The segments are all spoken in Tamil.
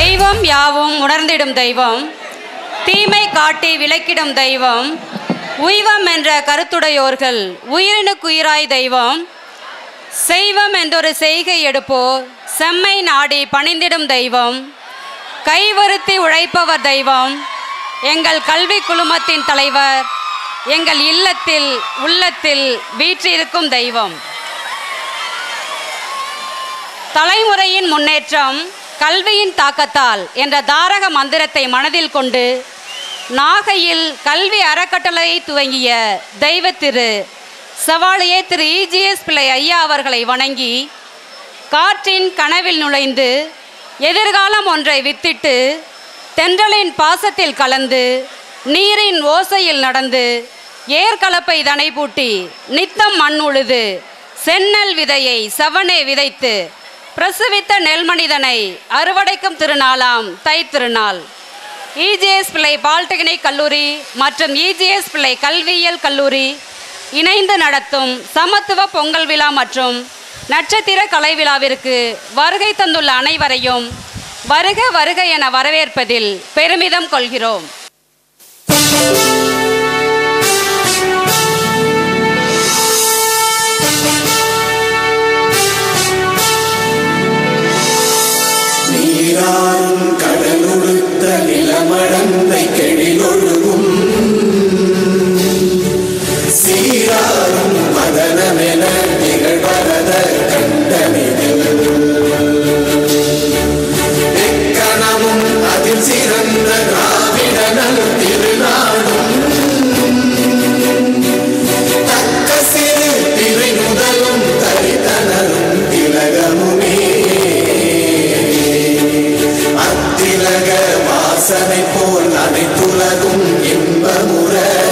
தெய்வம் யாவும் உணர்ந்திடும் தெய்வம் தீமை காட்டி விளக்கிடும் தெய்வம் உய்வம் என்ற கருத்துடையோர்கள் உயிரினுக்குயிராய் தெய்வம் செய்வம் என்றொரு செய்கை எடுப்போர் செம்மை நாடி பணிந்திடும் தெய்வம் கைவருத்தி உழைப்பவர் தெய்வம் எங்கள் கல்வி குழுமத்தின் தலைவர் எங்கள் இல்லத்தில் உள்ளத்தில் வீற்றிருக்கும் தெய்வம் தலைமுறையின் முன்னேற்றம் கல்வியின் தாக்கத்தால் என்ற தாரக மந்திரத்தை மனதில் கொண்டு நாகையில் கல்வி அறக்கட்டளையை துவங்கிய தெய்வத்திரு செவாலியே திரு இஜிஎஸ் பிள்ளை ஐயா அவர்களை வணங்கி காற்றின் கனவில் நுழைந்து எதிர்காலம் ஒன்றை வித்திட்டு தென்றலின் பாசத்தில் கலந்து நீரின் ஓசையில் நடந்து ஏர்கலப்பை தனை பூட்டி நித்தம் மண் உழுது செந்நெல் விதையை செவனே விதைத்து பிரசவித்த நெல்மனிதனை அறுவடைக்கும் திருநாளாம் தை திருநாள் இஜிஎஸ் பிள்ளை பாலிடெக்னிக் கல்லூரி மற்றும் இஜிஎஸ் பிள்ளை கல்வியியல் கல்லூரி இணைந்து நடத்தும் சமத்துவ பொங்கல் விழா மற்றும் நட்சத்திர கலை விழாவிற்கு வருகை தந்துள்ள அனைவரையும் வருக வருக என வரவேற்பதில் பெருமிதம் கொள்கிறோம் நீராறும் கடலுடுத்த நிலமடந்தை கெழிலொழுகும் சீராறும் மதனமென நிகழ்வரத கண்டனிதில் எக்கணமும் அதில் சிறந்த திராவிடனல் திருநாடும் தக்க சிறு திரை முதலும் தரிதனரும் திலகமுமே அத்திலக வாசனை போல் அனைத்துலகும் இன்பமுற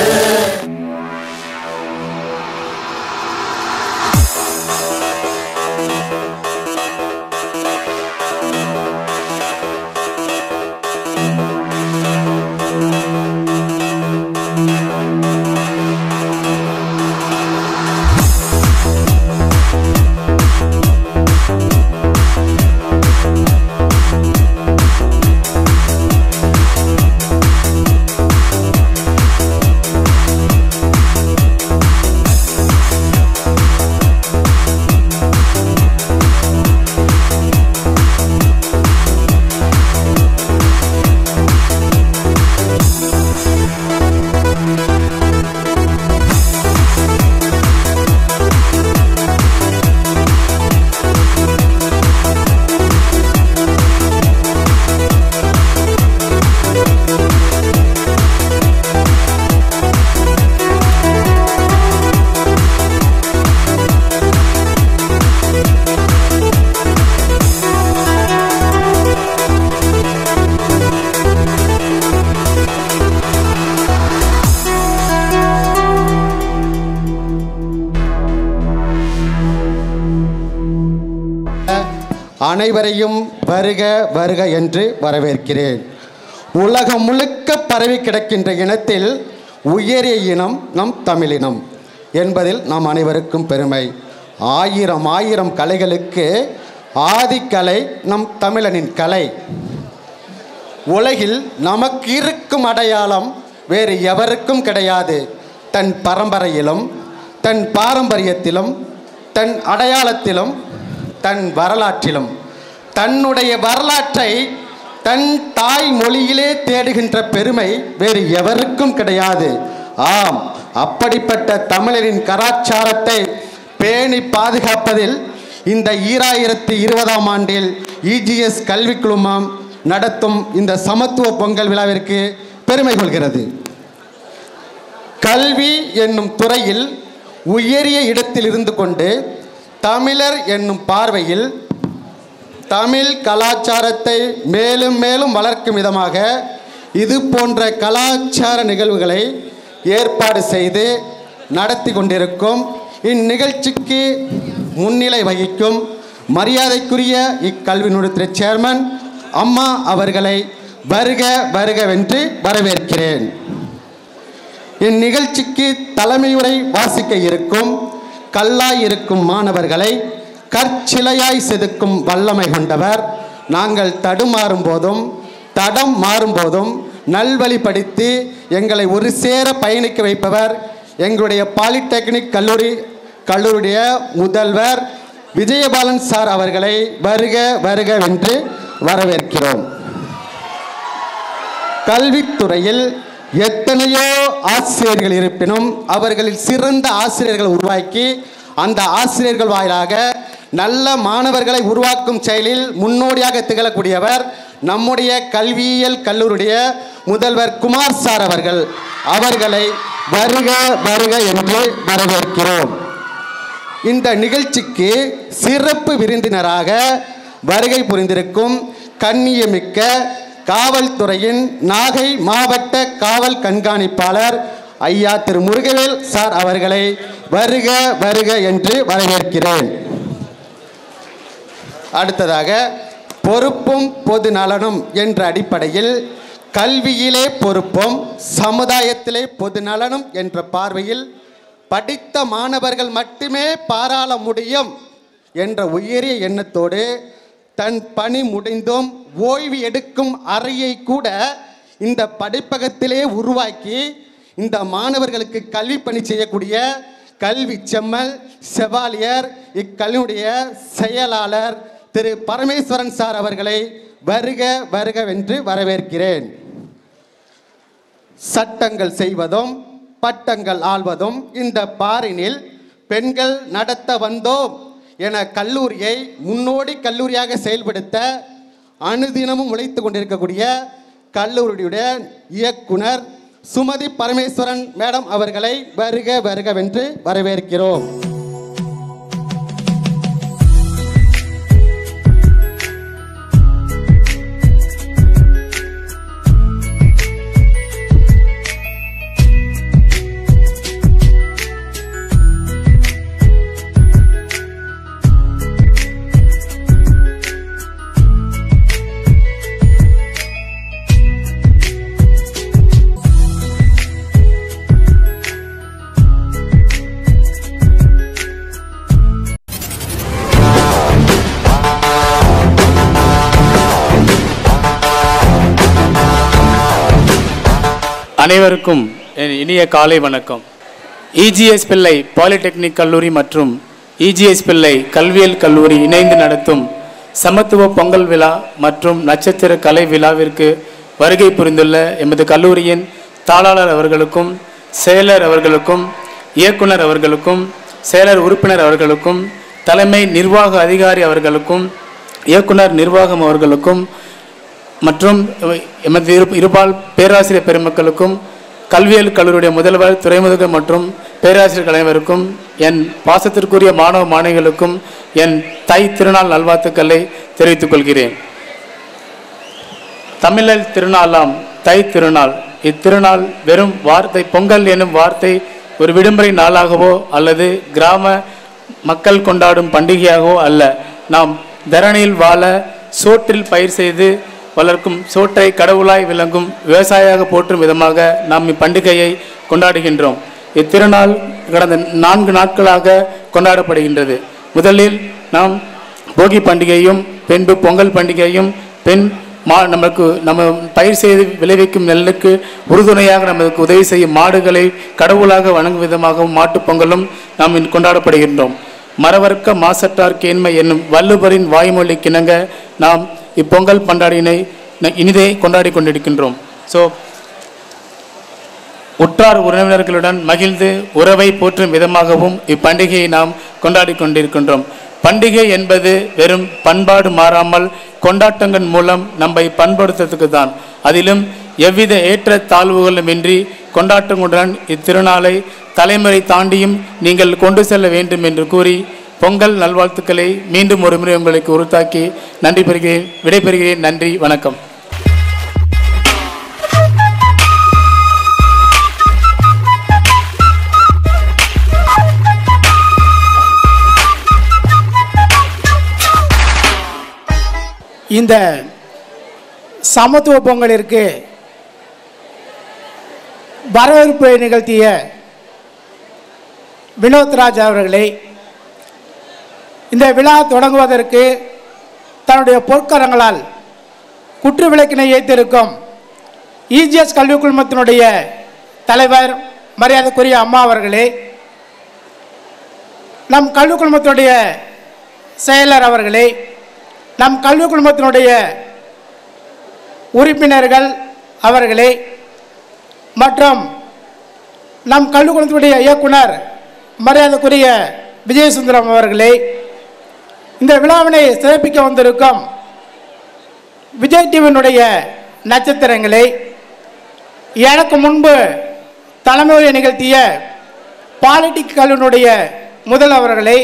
அனைவரையும் வருக வருக என்று வரவேற்கிறேன் உலகம் முழுக்க பரவி கிடக்கின்ற இனத்தில் உயரிய இனம் நம் தமிழினம் என்பதில் நாம் அனைவருக்கும் பெருமை ஆயிரம் ஆயிரம் கலைகளுக்கு ஆதிக்கலை நம் தமிழனின் கலை உலகில் நமக்கு இருக்கும் அடையாளம் வேறு எவருக்கும் கிடையாது தன் பரம்பரையிலும் தன் பாரம்பரியத்திலும் தன் அடையாளத்திலும் தன் வரலாற்றிலும் தன்னுடைய வரலாற்றை தன் தாய் மொழியிலே தேடுகின்ற பெருமை வேறு எவருக்கும் கிடையாது ஆம் அப்படிப்பட்ட தமிழரின் கலாச்சாரத்தை பேணி பாதுகாப்பதில் இந்த ஈராயிரத்தி இருபதாம் ஆண்டில் இஜிஎஸ் கல்விக் குழுமம் நடத்தும் இந்த சமத்துவ பொங்கல் விழாவிற்கு பெருமை கொள்கிறது கல்வி என்னும் துறையில் உயரிய இடத்தில் இருந்து கொண்டு தமிழர் என்னும் பார்வையில் தமிழ் கலாச்சாரத்தை மேலும் மேலும் வளர்க்கும் விதமாக இது போன்ற கலாச்சார நிகழ்வுகளை ஏற்பாடு செய்து நடத்தி கொண்டிருக்கும் இந்நிகழ்ச்சிக்கு முன்னிலை வகிக்கும் மரியாதைக்குரிய இக்கல்வி நிறுவனத்தின் சேர்மன் அம்மா அவர்களை வருக வருகவென்று வரவேற்கிறேன் இந்நிகழ்ச்சிக்கு தலைமையுரை வாசிக்க இருக்கும் கல்லாய் இருக்கும் மாணவர்களை கற்சிலையாய் செதுக்கும் வல்லமை கொண்டவர் நாங்கள் தடுமாறும் போதும் தடம் மாறும் போதும் நல்வழிப்படுத்தி எங்களை ஒரு சேர பயணிக்க வைப்பவர் எங்களுடைய பாலிடெக்னிக் கல்லூரி கல்லூரியுடைய முதல்வர் விஜயபாலன் சார் அவர்களை வருக வருக என்று வரவேற்கிறோம் கல்வித்துறையில் எத்தனையோ ஆசிரியர்கள் இருப்பினும் அவர்களில் சிறந்த ஆசிரியர்கள் உருவாக்கி அந்த ஆசிரியர்கள் வாயிலாக நல்ல மாணவர்களை உருவாக்கும் செயலில் முன்னோடியாக திகழக்கூடியவர் நம்முடைய கல்வியியல் கல்லூரியுடைய முதல்வர் குமார் சார் அவர்கள் அவர்களை வருக வருக என்று வரவேற்கிறோம் இந்த நிகழ்ச்சிக்கு சிறப்பு விருந்தினராக வருகை புரிந்திருக்கும் கண்ணியமிக்க காவல்துறையின் நாகை மாவட்ட காவல் கண்காணிப்பாளர் ஐயா திரு முருகவேல் சார் அவர்களை வருக வருக என்று வரவேற்கிறேன் அடுத்ததாக பொறுப்பும் பொது நலனும் என்ற அடிப்படையில் கல்வியிலே பொறுப்பும் சமுதாயத்திலே பொது நலனும் என்ற பார்வையில் படித்த மாணவர்கள் மட்டுமே பாராள முடியும் என்ற உயரிய எண்ணத்தோடு தன் பணி முடிந்தும் ஓய்வு எடுக்கும் அறையை கூட இந்த படிப்பகத்திலே உருவாக்கி இந்த மாணவர்களுக்கு கல்வி பணி செய்யக்கூடிய கல்வி செம்மல் செவாலியர் இக்கல்வியுடைய செயலாளர் திரு பரமேஸ்வரன் சார் அவர்களை வருக வருகவென்று வரவேற்கிறேன் சட்டங்கள் செய்வதும் பட்டங்கள் ஆள்வதும் இந்த பாரினில் பெண்கள் நடத்த வந்தோம் என கல்லூரியை முன்னோடி கல்லூரியாக செயல்படுத்த அனுதினமும் உழைத்து கொண்டிருக்கக்கூடிய கல்லூரியுடைய இயக்குனர் சுமதி பரமேஸ்வரன் மேடம் அவர்களை வருக வருகவென்று வரவேற்கிறோம் அனைவருக்கும் என் இனிய காலை வணக்கம் இஜிஎஸ் பிள்ளை பாலிடெக்னிக் கல்லூரி மற்றும் இஜிஎஸ் பிள்ளை கல்வியியல் கல்லூரி இணைந்து நடத்தும் சமத்துவ பொங்கல் விழா மற்றும் நட்சத்திர கலை விழாவிற்கு வருகை புரிந்துள்ள எமது கல்லூரியின் தாளாளர் அவர்களுக்கும் செயலர் அவர்களுக்கும் இயக்குனர் அவர்களுக்கும் செயலர் உறுப்பினர் அவர்களுக்கும் தலைமை நிர்வாக அதிகாரி அவர்களுக்கும் இயக்குனர் நிர்வாகம் அவர்களுக்கும் மற்றும் எமது இரு இருபால் பேராசிரியர் பெருமக்களுக்கும் கல்வியியல் கல்லூரியுடைய முதல்வர் துறைமுக மற்றும் பேராசிரியர்கள் அனைவருக்கும் என் பாசத்திற்குரிய மாணவ மாணவிகளுக்கும் என் தை திருநாள் நல்வாழ்த்துக்களை தெரிவித்துக் கொள்கிறேன் தமிழர் திருநாளாம் தை திருநாள் இத்திருநாள் வெறும் வார்த்தை பொங்கல் எனும் வார்த்தை ஒரு விடுமுறை நாளாகவோ அல்லது கிராம மக்கள் கொண்டாடும் பண்டிகையாகவோ அல்ல நாம் தரணியில் வாழ சோற்றில் பயிர் செய்து வளர்க்கும் சோற்றை கடவுளாய் விளங்கும் விவசாயியாக போற்றும் விதமாக நாம் இப்பண்டிகையை கொண்டாடுகின்றோம் இத்திருநாள் கடந்த நான்கு நாட்களாக கொண்டாடப்படுகின்றது முதலில் நாம் போகி பண்டிகையும் பின்பு பொங்கல் பண்டிகையும் பின் மா நமக்கு நம்ம பயிர் செய்து விளைவிக்கும் நெல்லுக்கு உறுதுணையாக நமக்கு உதவி செய்யும் மாடுகளை கடவுளாக வணங்கும் விதமாகவும் மாட்டுப் பொங்கலும் நாம் இன்று கொண்டாடப்படுகின்றோம் மறவர்க்க மாசற்றார் கேண்மை என்னும் வள்ளுவரின் வாய்மொழி கிணங்க நாம் இப்பொங்கல் பண்டாடினை ந- இனிதே கொண்டாடி கொண்டிருக்கின்றோம் ஸோ உற்றார் உறவினர்களுடன் மகிழ்ந்து உறவை போற்றும் விதமாகவும் இப்பண்டிகையை நாம் கொண்டாடி கொண்டிருக்கின்றோம் பண்டிகை என்பது வெறும் பண்பாடு மாறாமல் கொண்டாட்டங்கள் மூலம் நம்மை பண்படுத்துறதுக்கு தான் அதிலும் எவ்வித ஏற்ற தாழ்வுகளுமின்றி கொண்டாட்டங்களுடன் இத்திருநாளை தலைமுறை தாண்டியும் நீங்கள் கொண்டு செல்ல வேண்டும் என்று கூறி பொங்கல் நல்வாழ்த்துக்களை மீண்டும் ஒரு முறை உங்களுக்கு உறுத்தாக்கி நன்றி பெறுகிறேன் விடைபெறுகிறேன் நன்றி வணக்கம் இந்த சமத்துவ பொங்கலிற்கு வரவேற்பு நிகழ்த்திய வினோத்ராஜ் அவர்களை இந்த விழா தொடங்குவதற்கு தன்னுடைய பொற்கரங்களால் குற்று விளக்கினை ஏற்றிருக்கும் இஜிஎஸ் கல்விக் குழுமத்தினுடைய தலைவர் மரியாதைக்குரிய அம்மா அவர்களே நம் கல்விக் குழுமத்தினுடைய செயலர் அவர்களே நம் கல்விக் குழுமத்தினுடைய உறுப்பினர்கள் அவர்களே மற்றும் நம் கல்விக் குழுமத்தினுடைய இயக்குனர் மரியாதைக்குரிய விஜயசுந்தரம் அவர்களே இந்த விழாவினை சிறப்பிக்க வந்திருக்கும் விஜய் டிவியினுடைய நட்சத்திரங்களே எனக்கு முன்பு தலைமையை நிகழ்த்திய பாலிடிக் கல்லூரியினுடைய முதல்வர்களே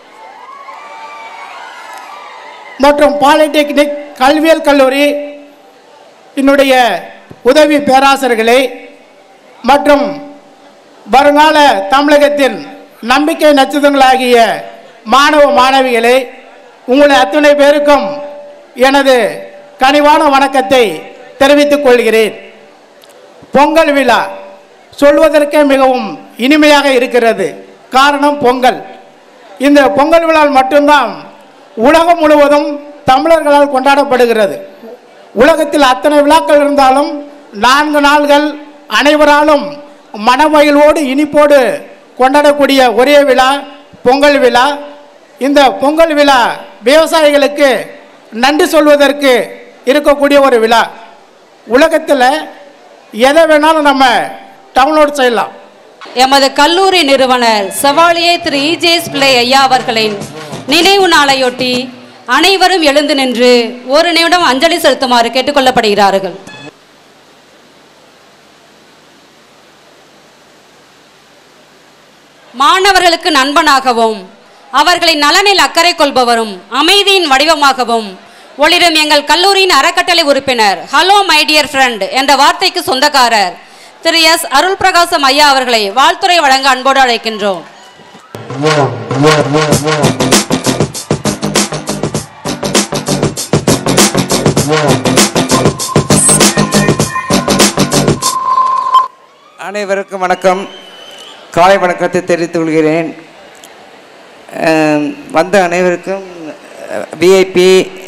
மற்றும் பாலிடெக்னிக் கல்வியல் கல்லூரி என்னுடைய உதவி பேராசிரியர்களே மற்றும் வருங்கால தமிழகத்தின் நம்பிக்கை நட்சத்திரங்களாகிய மாணவ மாணவிகளே உங்களை அத்தனை பேருக்கும் எனது கனிவான வணக்கத்தை தெரிவித்துக் கொள்கிறேன் பொங்கல் விழா சொல்வதற்கே மிகவும் இனிமையாக இருக்கிறது காரணம் பொங்கல் இந்த பொங்கல் விழா மட்டும்தான் உலகம் முழுவதும் தமிழர்களால் கொண்டாடப்படுகிறது உலகத்தில் அத்தனை விழாக்கள் இருந்தாலும் நான்கு நாள்கள் அனைவராலும் மனமகிழ்வோடு இனிப்போடு கொண்டாடக்கூடிய ஒரே விழா பொங்கல் விழா இந்த பொங்கல் விழா விவசாயிகளுக்கு நன்றி சொல்வதற்கு இருக்கக்கூடிய ஒரு விழா உலகத்தில் எதை வேணாலும் நம்ம டவுன்லோட் செய்யலாம் எமது கல்லூரி நிறுவனர் செவாலியே திரு இஜேஸ் பிள்ளை ஐயா அவர்களின் நினைவு நாளையொட்டி அனைவரும் எழுந்து நின்று ஒரு நிமிடம் அஞ்சலி செலுத்துமாறு கேட்டுக்கொள்ளப்படுகிறார்கள் மாணவர்களுக்கு நண்பனாகவும் அவர்களின் நலனில் அக்கறை கொள்பவரும் அமைதியின் வடிவமாகவும் ஒளிரும் எங்கள் கல்லூரியின் அறக்கட்டளை உறுப்பினர் ஹலோ மை டியர் ஃப்ரெண்ட் என்ற வார்த்தைக்கு சொந்தக்காரர் திரு எஸ் அருள் பிரகாசம் ஐயா அவர்களை வாழ்த்துறை வழங்க அன்போடு அழைக்கின்றோம் அனைவருக்கும் வணக்கம் காலை வணக்கத்தை தெரிவித்துக் கொள்கிறேன் அஹ், வந்த அனைவருக்கும் விஐபி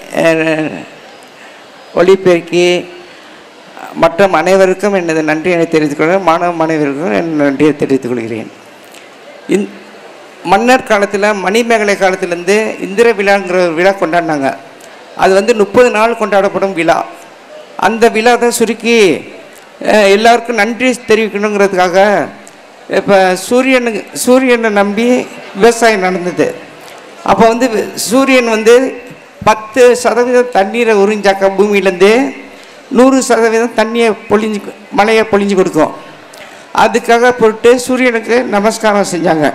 ஒளிபெருக்கி மற்றும் அனைவருக்கும் எனது நன்றியை தெரிவித்துக் கொள்கிறேன் மாணவ மாணவர்களுக்கும் என் நன்றியை தெரிவித்துக் கொள்கிறேன் இந் மன்னர் காலத்தில் மணிமேகலை காலத்திலேருந்து இந்திர விழாங்கிற ஒரு விழா கொண்டாடினாங்க அது வந்து முப்பது நாள் கொண்டாடப்படும் விழா அந்த விழா தான் சுருக்கி அஹ், எல்லாருக்கும் நன்றி தெரிவிக்கணுங்கிறதுக்காக இப்போ சூரியனுக்கு சூரியனை நம்பி விவசாயம் நடந்தது அப்போ வந்து வி- சூரியன் வந்து பத்து சதவீதம் தண்ணீரை உறிஞ்சாக்க பூமியிலேருந்து நூறு சதவீதம் தண்ணியை பொழிஞ்சு மழையை பொழிஞ்சு கொடுக்கும் அதுக்காக போட்டு சூரியனுக்கு நமஸ்காரம் செஞ்சாங்க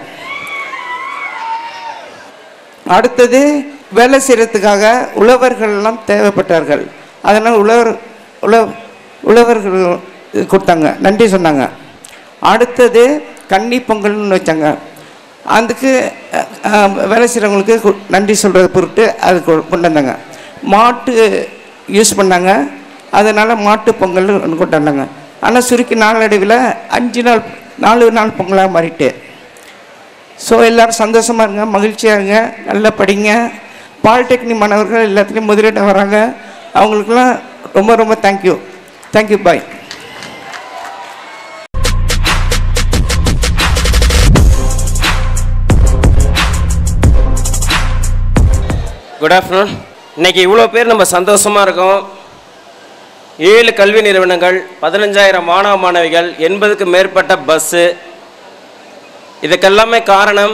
அடுத்தது வேலை செய்கிறதுக்காக உழவர்கள் எல்லாம் தேவைப்பட்டார்கள் அதனால் உழவர் உழ உழவர்கள் கொடுத்தாங்க நன்றி சொன்னாங்க அடுத்தது கன்னி பொங்கல்னு வச்சாங்க அதுக்கு அஹ், அஹ், வேலை செய்கிறவங்களுக்கு கு- நன்றி சொல்கிறது பொருட்டு அது கொ- கொண்டு வந்தாங்க மாட்டு யூஸ் பண்ணாங்க அதனால் மாட்டு பொங்கல் ஒன்று கொண்டாடினாங்க ஆனால் சுருக்கி நாளடைவில் அஞ்சு நாள் நாலு நாள் பொங்கலாக மாறிட்டு ஸோ எல்லாரும் சந்தோஷமாக இருங்க மகிழ்ச்சியாக இருங்க நல்லா படிங்க பாலிடெக்னிக் மாணவர்கள் எல்லாத்துலேயும் முதலீட்டு வராங்க அவங்களுக்குலாம் ரொம்ப ரொம்ப thank you thank you bye good afternoon இன்னைக்கு இவ்வளோ பேர் நம்ம சந்தோஷமாக இருக்கோம் ஏழு கல்வி நிறுவனங்கள் பதினஞ்சாயிரம் மாணவ மாணவிகள் எண்பதுக்கு மேற்பட்ட பஸ்ஸு இதுக்கெல்லாமே காரணம்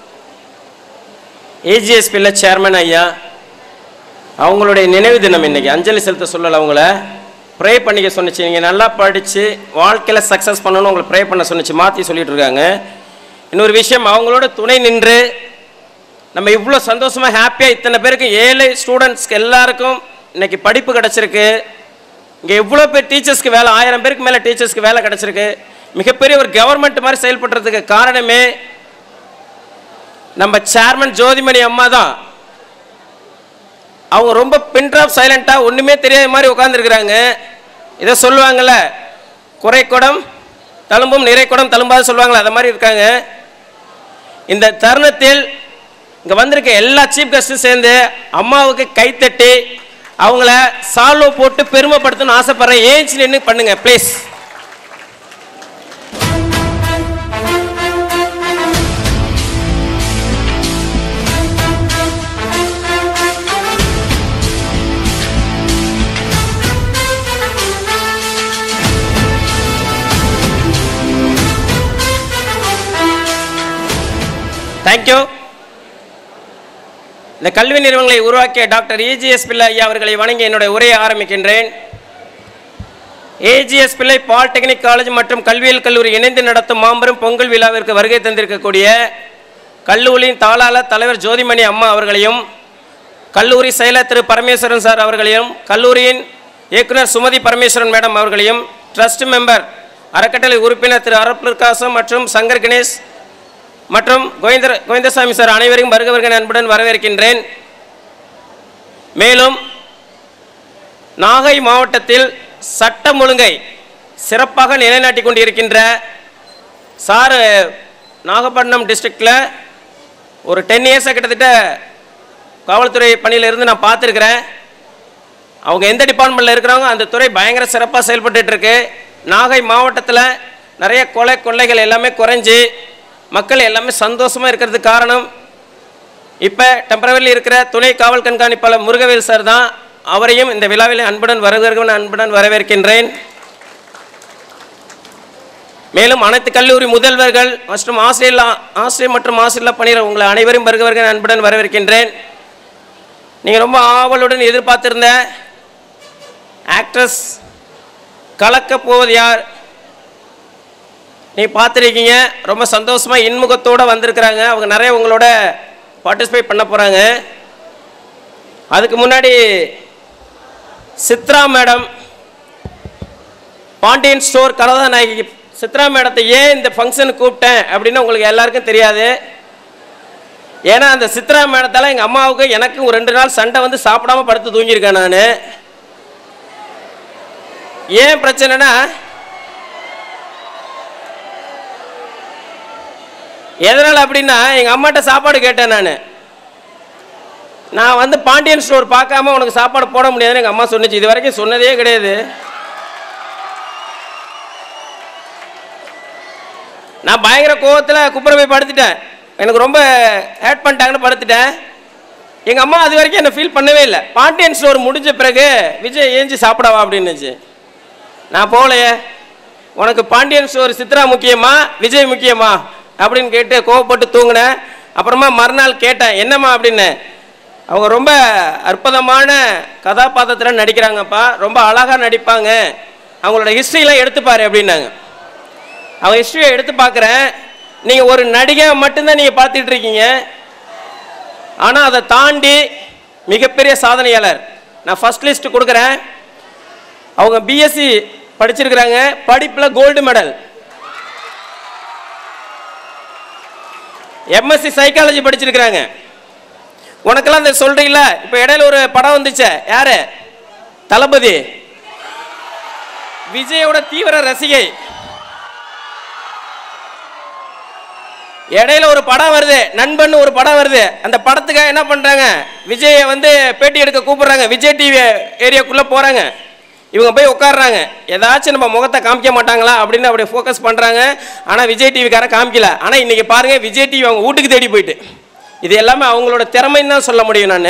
ஏஜிஎஸ்பியில் சேர்மன் ஐயா அவங்களுடைய நினைவு தினம் இன்னைக்கு அஞ்சலி செலுத்த சொல்லலை அவங்கள ப்ரே பண்ணிக்க சொன்னிச்சு நீங்கள் நல்லா படித்து வாழ்க்கையில் சக்ஸஸ் பண்ணணும்னு உங்களை ப்ரே பண்ண சொன்னிச்சு மாற்றி சொல்லிட்டு இருக்காங்க இன்னொரு விஷயம் அவங்களோட துணை நின்று நம்ம இவ்வளோ சந்தோஷமாக ஹாப்பியாக இத்தனை பேருக்கு ஏழை ஸ்டூடெண்ட்ஸ்க்கு எல்லாருக்கும் இன்னைக்கு படிப்பு கிடச்சிருக்கு இங்கே எவ்வளோ பேர் டீச்சர்ஸ்க்கு வேலை ஆயிரம் பேருக்கு மேலே டீச்சர்ஸ்க்கு வேலை கிடச்சிருக்கு மிகப்பெரிய ஒரு கவர்மெண்ட் மாதிரி செயல்படுறதுக்கு காரணமே நம்ம சேர்மன் ஜோதிமணி அம்மா தான் அவங்க ரொம்ப பின் ட்ராப் சைலண்ட்டாக ஒன்றுமே தெரியாத மாதிரி உட்காந்துருக்குறாங்க இதை சொல்லுவாங்கள்ல குறை குடம் தழும்பும் நிறை குடம் தழும்பாது சொல்லுவாங்களே அதை மாதிரி இருக்காங்க இந்த தருணத்தில் இங்கே வந்திருக்க எல்லா சீஃப் கெஸ்ட்டும் சேர்ந்து அம்மாவுக்கு கைத்தட்டி அவங்கள சால்வோ போட்டு பெருமைப்படுத்தணும்னு ஆசைப்படுறேன் ஏஞ்சி நின்று பண்ணுங்க ப்ளீஸ் தேங்க்யூ இந்த கல்வி நிறுவனங்களை உருவாக்கிய டாக்டர் ஏஜிஎஸ் பிள்ளை ஐயா அவர்களை வணங்கி என்னுடைய உரையை ஆரம்பிக்கின்றேன் ஏஜிஎஸ் பிள்ளை பாலிடெக்னிக் காலேஜ் மற்றும் கல்வியியல் கல்லூரி இணைந்து நடத்தும் மாபெரும் பொங்கல் விழாவிற்கு வருகை தந்திருக்கக்கூடிய கல்லூரியின் தாளாளர் தலைவர் ஜோதிமணி அம்மா அவர்களையும் கல்லூரி செயலர் திரு பரமேஸ்வரன் சார் அவர்களையும் கல்லூரியின் இயக்குனர் சுமதி பரமேஸ்வரன் மேடம் அவர்களையும் ட்ரஸ்ட் மெம்பர் அறக்கட்டளை உறுப்பினர் திரு அரப்பிரகாசம் மற்றும் சங்கர் கணேஷ் மற்றும் கோவிந்தர் கோவிந்தசாமி சார் அனைவரையும் வருக வருக அன்புடன் வரவேற்கின்றேன் மேலும் நாகை மாவட்டத்தில் சட்டம் ஒழுங்கை சிறப்பாக நிலைநாட்டி கொண்டிருக்கின்ற சார் நாகப்பட்டினம் டிஸ்ட்ரிக்டில் ஒரு டென் இயர்ஸாக கிட்டத்தட்ட காவல்துறை பணியில் இருந்து நான் பார்த்துருக்குறேன் அவங்க எந்த டிபார்ட்மெண்ட்டில் இருக்கிறாங்க அந்த துறை பயங்கர சிறப்பாக செயல்பட்டுட்டு இருக்கு நாகை மாவட்டத்தில் நிறைய கொலை கொள்ளைகள் எல்லாமே குறைஞ்சி மக்கள் எல்லாமே சந்தோஷமாக இருக்கிறதுக்கு காரணம் இப்போ டெம்பரவரியில் இருக்கிற துணை காவல் கண்காணிப்பாளர் முருகவேல் சார் தான் அவரையும் இந்த விழாவில் அன்புடன் வருகிறவன் அன்புடன் வரவேற்கின்றேன் மேலும் அனைத்து கல்லூரி முதல்வர்கள் மற்றும் ஆசிரியர் ஆசிரியர் மற்றும் ஆசிரியர் பணியர் உங்களை அனைவரும் வருக வருக அன்புடன் வரவேற்கின்றேன் நீங்கள் ரொம்ப ஆவலுடன் எதிர்பார்த்திருந்த ஆக்ட்ரஸ் கலக்கப் போவது யார் நீ பார்த்துருக்கீங்க ரொம்ப சந்தோஷமாக இன்முகத்தோடு வந்திருக்கிறாங்க அவங்க நிறைய உங்களோட பார்ட்டிசிபேட் பண்ண போகிறாங்க அதுக்கு முன்னாடி சித்ரா மேடம் பாண்டியன் ஸ்டோர் கலதாநாயகி சித்ரா மேடத்தை ஏன் இந்த ஃபங்க்ஷனுக்கு கூப்பிட்டேன் அப்படின்னு உங்களுக்கு எல்லாருக்கும் தெரியாது ஏன்னா அந்த சித்ரா மேடத்தால் எங்கள் அம்மாவுக்கு எனக்கு ஒரு ரெண்டு நாள் சண்டை வந்து சாப்பிடாம படுத்து தூங்கியிருக்கேன் நான் ஏன் பிரச்சனைனா எதனால் அப்படின்னா எங்கள் அம்மாட்ட சாப்பாடு கேட்டேன் நான் நான் வந்து பாண்டியன் ஸ்டோர் பார்க்காம உனக்கு சாப்பாடு போட முடியாதுன்னு எங்கள் அம்மா சொன்னுச்சு இது வரைக்கும் சொன்னதே கிடையாது நான் பயங்கர கோவத்தில் குப்புற போய் படுத்துட்டேன் எனக்கு ரொம்ப ஹேட் பண்ணிட்டாங்கன்னு படுத்துட்டேன் எங்கள் அம்மா அது வரைக்கும் என்னை ஃபீல் பண்ணவே இல்லை பாண்டியன் ஸ்டோர் முடிஞ்ச பிறகு விஜய் ஏஞ்சி சாப்பிடவா அப்படின்னுச்சு நான் போகலையே உனக்கு பாண்டியன் ஸ்டோர் சித்ரா முக்கியமா விஜய் முக்கியமா அப்படின்னு கேட்டு கோவப்பட்டு தூங்கினேன் அப்புறமா மறுநாள் கேட்டேன் என்னம்மா அப்படின்னு அவங்க ரொம்ப அற்புதமான கதாபாத்திரத்தில் நடிக்கிறாங்கப்பா ரொம்ப அழகாக நடிப்பாங்க அவங்களோட ஹிஸ்ட்ரிலாம் எடுத்துப்பாரு அப்படின்னாங்க அவங்க ஹிஸ்ட்ரியை எடுத்து பார்க்குறேன் நீங்கள் ஒரு நடிகை மட்டும்தான் நீங்கள் பார்த்துட்டு இருக்கீங்க ஆனால் அதை தாண்டி மிகப்பெரிய சாதனையாளர் நான் ஃபர்ஸ்ட் லிஸ்ட் கொடுக்குறேன் அவங்க பிஎஸ்சி படிச்சிருக்கிறாங்க படிப்பில் கோல்டு மெடல் எம்எஸ்சி சைக்காலஜி படிச்சிருக்கிறாங்க உனக்கெல்லாம் இந்த சொல்றீங்களா இப்போ இடையில ஒரு படம் வந்துச்சே யாரு தளபதி விஜயோட தீவிர ரசிகை இடையில ஒரு படம் வருது நண்பன் ஒரு படம் வருது அந்த படத்துக்காக என்ன பண்றாங்க விஜயை வந்து பேட்டி எடுக்க கூப்பிடுறாங்க விஜய் டிவி ஏரியாக்குள்ள போறாங்க இவங்க போய் உட்காடுறாங்க ஏதாச்சும் நம்ம முகத்தை காமிக்க மாட்டாங்களா அப்படின்னு அப்படி ஃபோக்கஸ் பண்றாங்க ஆனா விஜய் டிவிக்கார காமிக்கல ஆனா இன்னைக்கு பாருங்க விஜய் டிவி அவங்க வீட்டுக்கு தேடி போயிட்டு இது எல்லாமே அவங்களோட திறமைன்னு தான் சொல்ல முடியும் நான்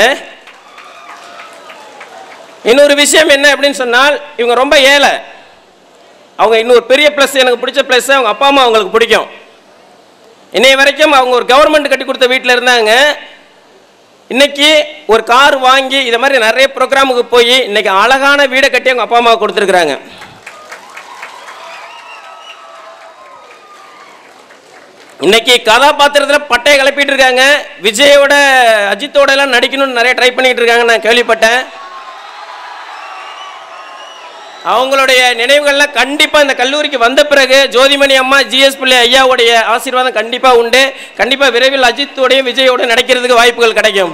இன்னொரு விஷயம் என்ன அப்படின்னு சொன்னால் இவங்க ரொம்ப ஏழை அவங்க இன்னொரு பெரிய ப்ளஸ் எனக்கு பிடிச்ச ப்ளஸ் அவங்க அப்பா அம்மா அவங்களுக்கு பிடிக்கும் இன்னைய வரைக்கும் அவங்க ஒரு கவர்மெண்ட் கட்டி கொடுத்த வீட்டில் இருந்தாங்க இன்னைக்கு ஒரு கார் வாங்கி இதை மாதிரி நிறைய ப்ரோக்ராமுக்கு போய் இன்னைக்கு அழகான வீடை கட்டி அவங்க அப்பா அம்மா கொடுத்துருக்குறாங்க இன்னைக்கு கதாபாத்திரத்தில் பட்டையை கிளப்பிட்டு இருக்காங்க விஜயோட அஜித்தோட எல்லாம் நடிக்கணும்னு நிறைய ட்ரை பண்ணிட்டு இருக்காங்க நான் கேள்விப்பட்டேன் அவங்களுடைய நினைவுகள்லாம் கண்டிப்பாக இந்த கல்லூரிக்கு வந்த பிறகு ஜோதிமணி அம்மா ஜிஎஸ் பிள்ளை ஐயாவுடைய ஆசீர்வாதம் கண்டிப்பாக உண்டு கண்டிப்பாக விரைவில் அஜித்தோடையும் விஜயோட நடிக்கிறதுக்கு வாய்ப்புகள் கிடைக்கும்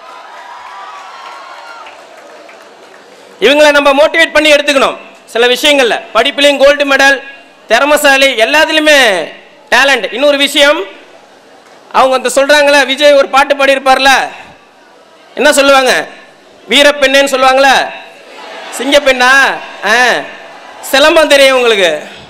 இவங்களை நம்ம மோட்டிவேட் பண்ணி எடுத்துக்கணும் சில விஷயங்கள்ல படிப்புலையும் கோல்டு மெடல் திறமசாலி எல்லாத்துலேயுமே டேலண்ட் இன்னொரு விஷயம் அவங்க அந்த சொல்கிறாங்களே விஜய் ஒரு பாட்டு பாடியிருப்பார்ல என்ன சொல்லுவாங்க வீரப்பெண்ணேன்னு சொல்லுவாங்களே சிங்கப்பெண்ணா ஆ சிலம்பம் தெரியும் உங்களுக்கு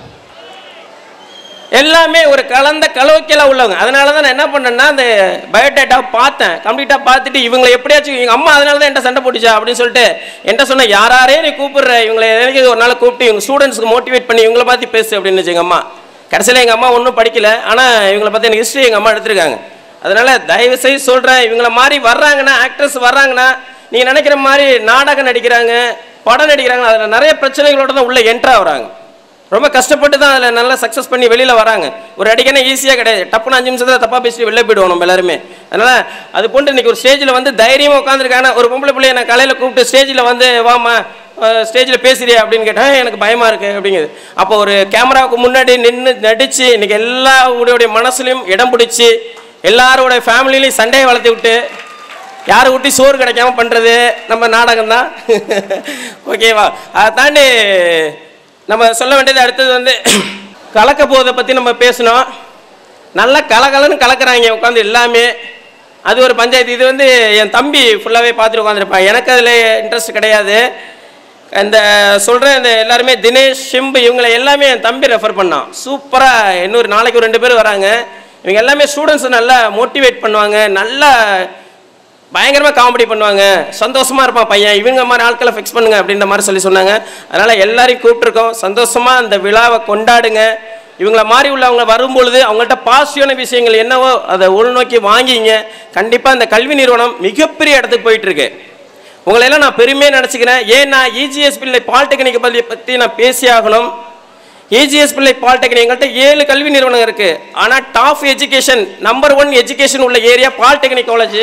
எல்லாமே ஒரு கலந்த கலவைக்கெல்லாம் உள்ளவங்க அதனால தான் நான் என்ன பண்ணேன்னா அந்த பயோடேட்டா பார்த்தேன் கம்ப்ளீட்டாக பார்த்துட்டு இவங்களை எப்படியாச்சும் எங்கள் அம்மா அதனால தான் என்கிட்ட சண்டை போட்டுச்சா அப்படின்னு சொல்லிட்டு என்கிட்ட சொன்ன யாராரே நீ கூப்பிடுற இவங்களை எனக்கு ஒரு நாள் கூப்பிட்டு இவங்க ஸ்டூடெண்ட்ஸ்க்கு மோட்டிவேட் பண்ணி இவங்கள பார்த்து பேசு அப்படின்னு எங்கள் அம்மா கடைசியில் எங்கள் அம்மா ஒன்றும் படிக்கல ஆனால் இவங்களை பற்றி எனக்கு ஹிஸ்ட்ரி எங்கள் அம்மா எடுத்திருக்காங்க அதனால தயவு செய்து சொல்கிறேன் இவங்கள மாதிரி வர்றாங்கன்னா ஆக்ட்ரஸ் வர்றாங்கன்னா நீங்கள் நினைக்கிற மாதிரி நாடகம் நடிக்கிறாங்க படம் நடிக்கிறாங்க அதில் நிறைய பிரச்சனைகளோட தான் உள்ளே என்ட்ரா வராங்க ரொம்ப கஷ்டப்பட்டு தான் அதில் நல்லா சக்ஸஸ் பண்ணி வெளியில் வராங்க ஒரு அடிக்கனே ஈஸியாக கிடையாது டப்புன்னு அஞ்சு நிமிஷத்தில் தப்பாக பேசிட்டு வெளில போயிடுவோம் நம்ம எல்லாருமே அதனால் அது போன்று இன்னைக்கு ஒரு ஸ்டேஜில் வந்து தைரியமாக உட்காந்துருக்காங்க ஒரு பொம்பளை பிள்ளைய நான் காலையில் கூப்பிட்டு ஸ்டேஜில் வந்து வாமா ஸ்டேஜில் பேசுறியா அப்படின்னு கேட்டேன் எனக்கு பயமாக இருக்குது அப்படிங்குது அப்போ ஒரு கேமராவுக்கு முன்னாடி நின்று நடித்து இன்னைக்கு எல்லா உடைய மனசுலையும் இடம் பிடிச்சி எல்லாரோட ஃபேமிலிலையும் சண்டையை வளர்த்து விட்டு யாரை விட்டு சோறு கிடைக்காம பண்ணுறது நம்ம நாடகம் தான் ஓகேவா அதை தாண்டி நம்ம சொல்ல வேண்டியது அடுத்தது வந்து கலக்க போவதை பற்றி நம்ம பேசணும் நல்லா கலகலன்னு கலக்குறாங்க உட்காந்து எல்லாமே அது ஒரு பஞ்சாயத்து இது வந்து என் தம்பி ஃபுல்லாகவே பார்த்துட்டு உட்காந்துருப்பான் எனக்கு அதில் இன்ட்ரெஸ்ட் கிடையாது இந்த சொல்கிற இந்த எல்லாருமே தினேஷ் ஷிம்பு இவங்களை எல்லாமே என் தம்பி ரெஃபர் பண்ணான் சூப்பராக இன்னொரு நாளைக்கு ஒரு ரெண்டு பேர் வராங்க இவங்க எல்லாமே ஸ்டூடெண்ட்ஸை நல்லா மோட்டிவேட் பண்ணுவாங்க நல்லா பயங்கரமாக காமெடி பண்ணுவாங்க சந்தோஷமாக இருப்பான் பையன் இவங்க மாதிரி ஆட்களை ஃபிக்ஸ் பண்ணுங்க அப்படின்ற மாதிரி சொல்லி சொன்னாங்க அதனால் எல்லாரையும் கூப்பிட்ருக்கோம் சந்தோஷமாக அந்த விழாவை கொண்டாடுங்க இவங்கள மாதிரி உள்ளவங்க வரும்பொழுது அவங்கள்ட்ட பாசிட்டிவான விஷயங்கள் என்னவோ அதை உள்நோக்கி வாங்கிங்க கண்டிப்பாக இந்த கல்வி நிறுவனம் மிகப்பெரிய இடத்துக்கு போயிட்டு இருக்கு உங்களை எல்லாம் நான் பெருமையாக நினச்சிக்கிறேன் ஏன்னா இஜிஎஸ் பிள்ளை பாலிடெக்னிக் பள்ளி பற்றி நான் பேசி ஆகணும் ஏஜிஎஸ் பிள்ளை பாலிடெக்னிக் எங்கள்கிட்ட ஏழு கல்வி நிறுவனம் இருக்கு ஆனால் top education number one education உள்ள ஏரியா பாலிடெக்னிக் காலேஜ்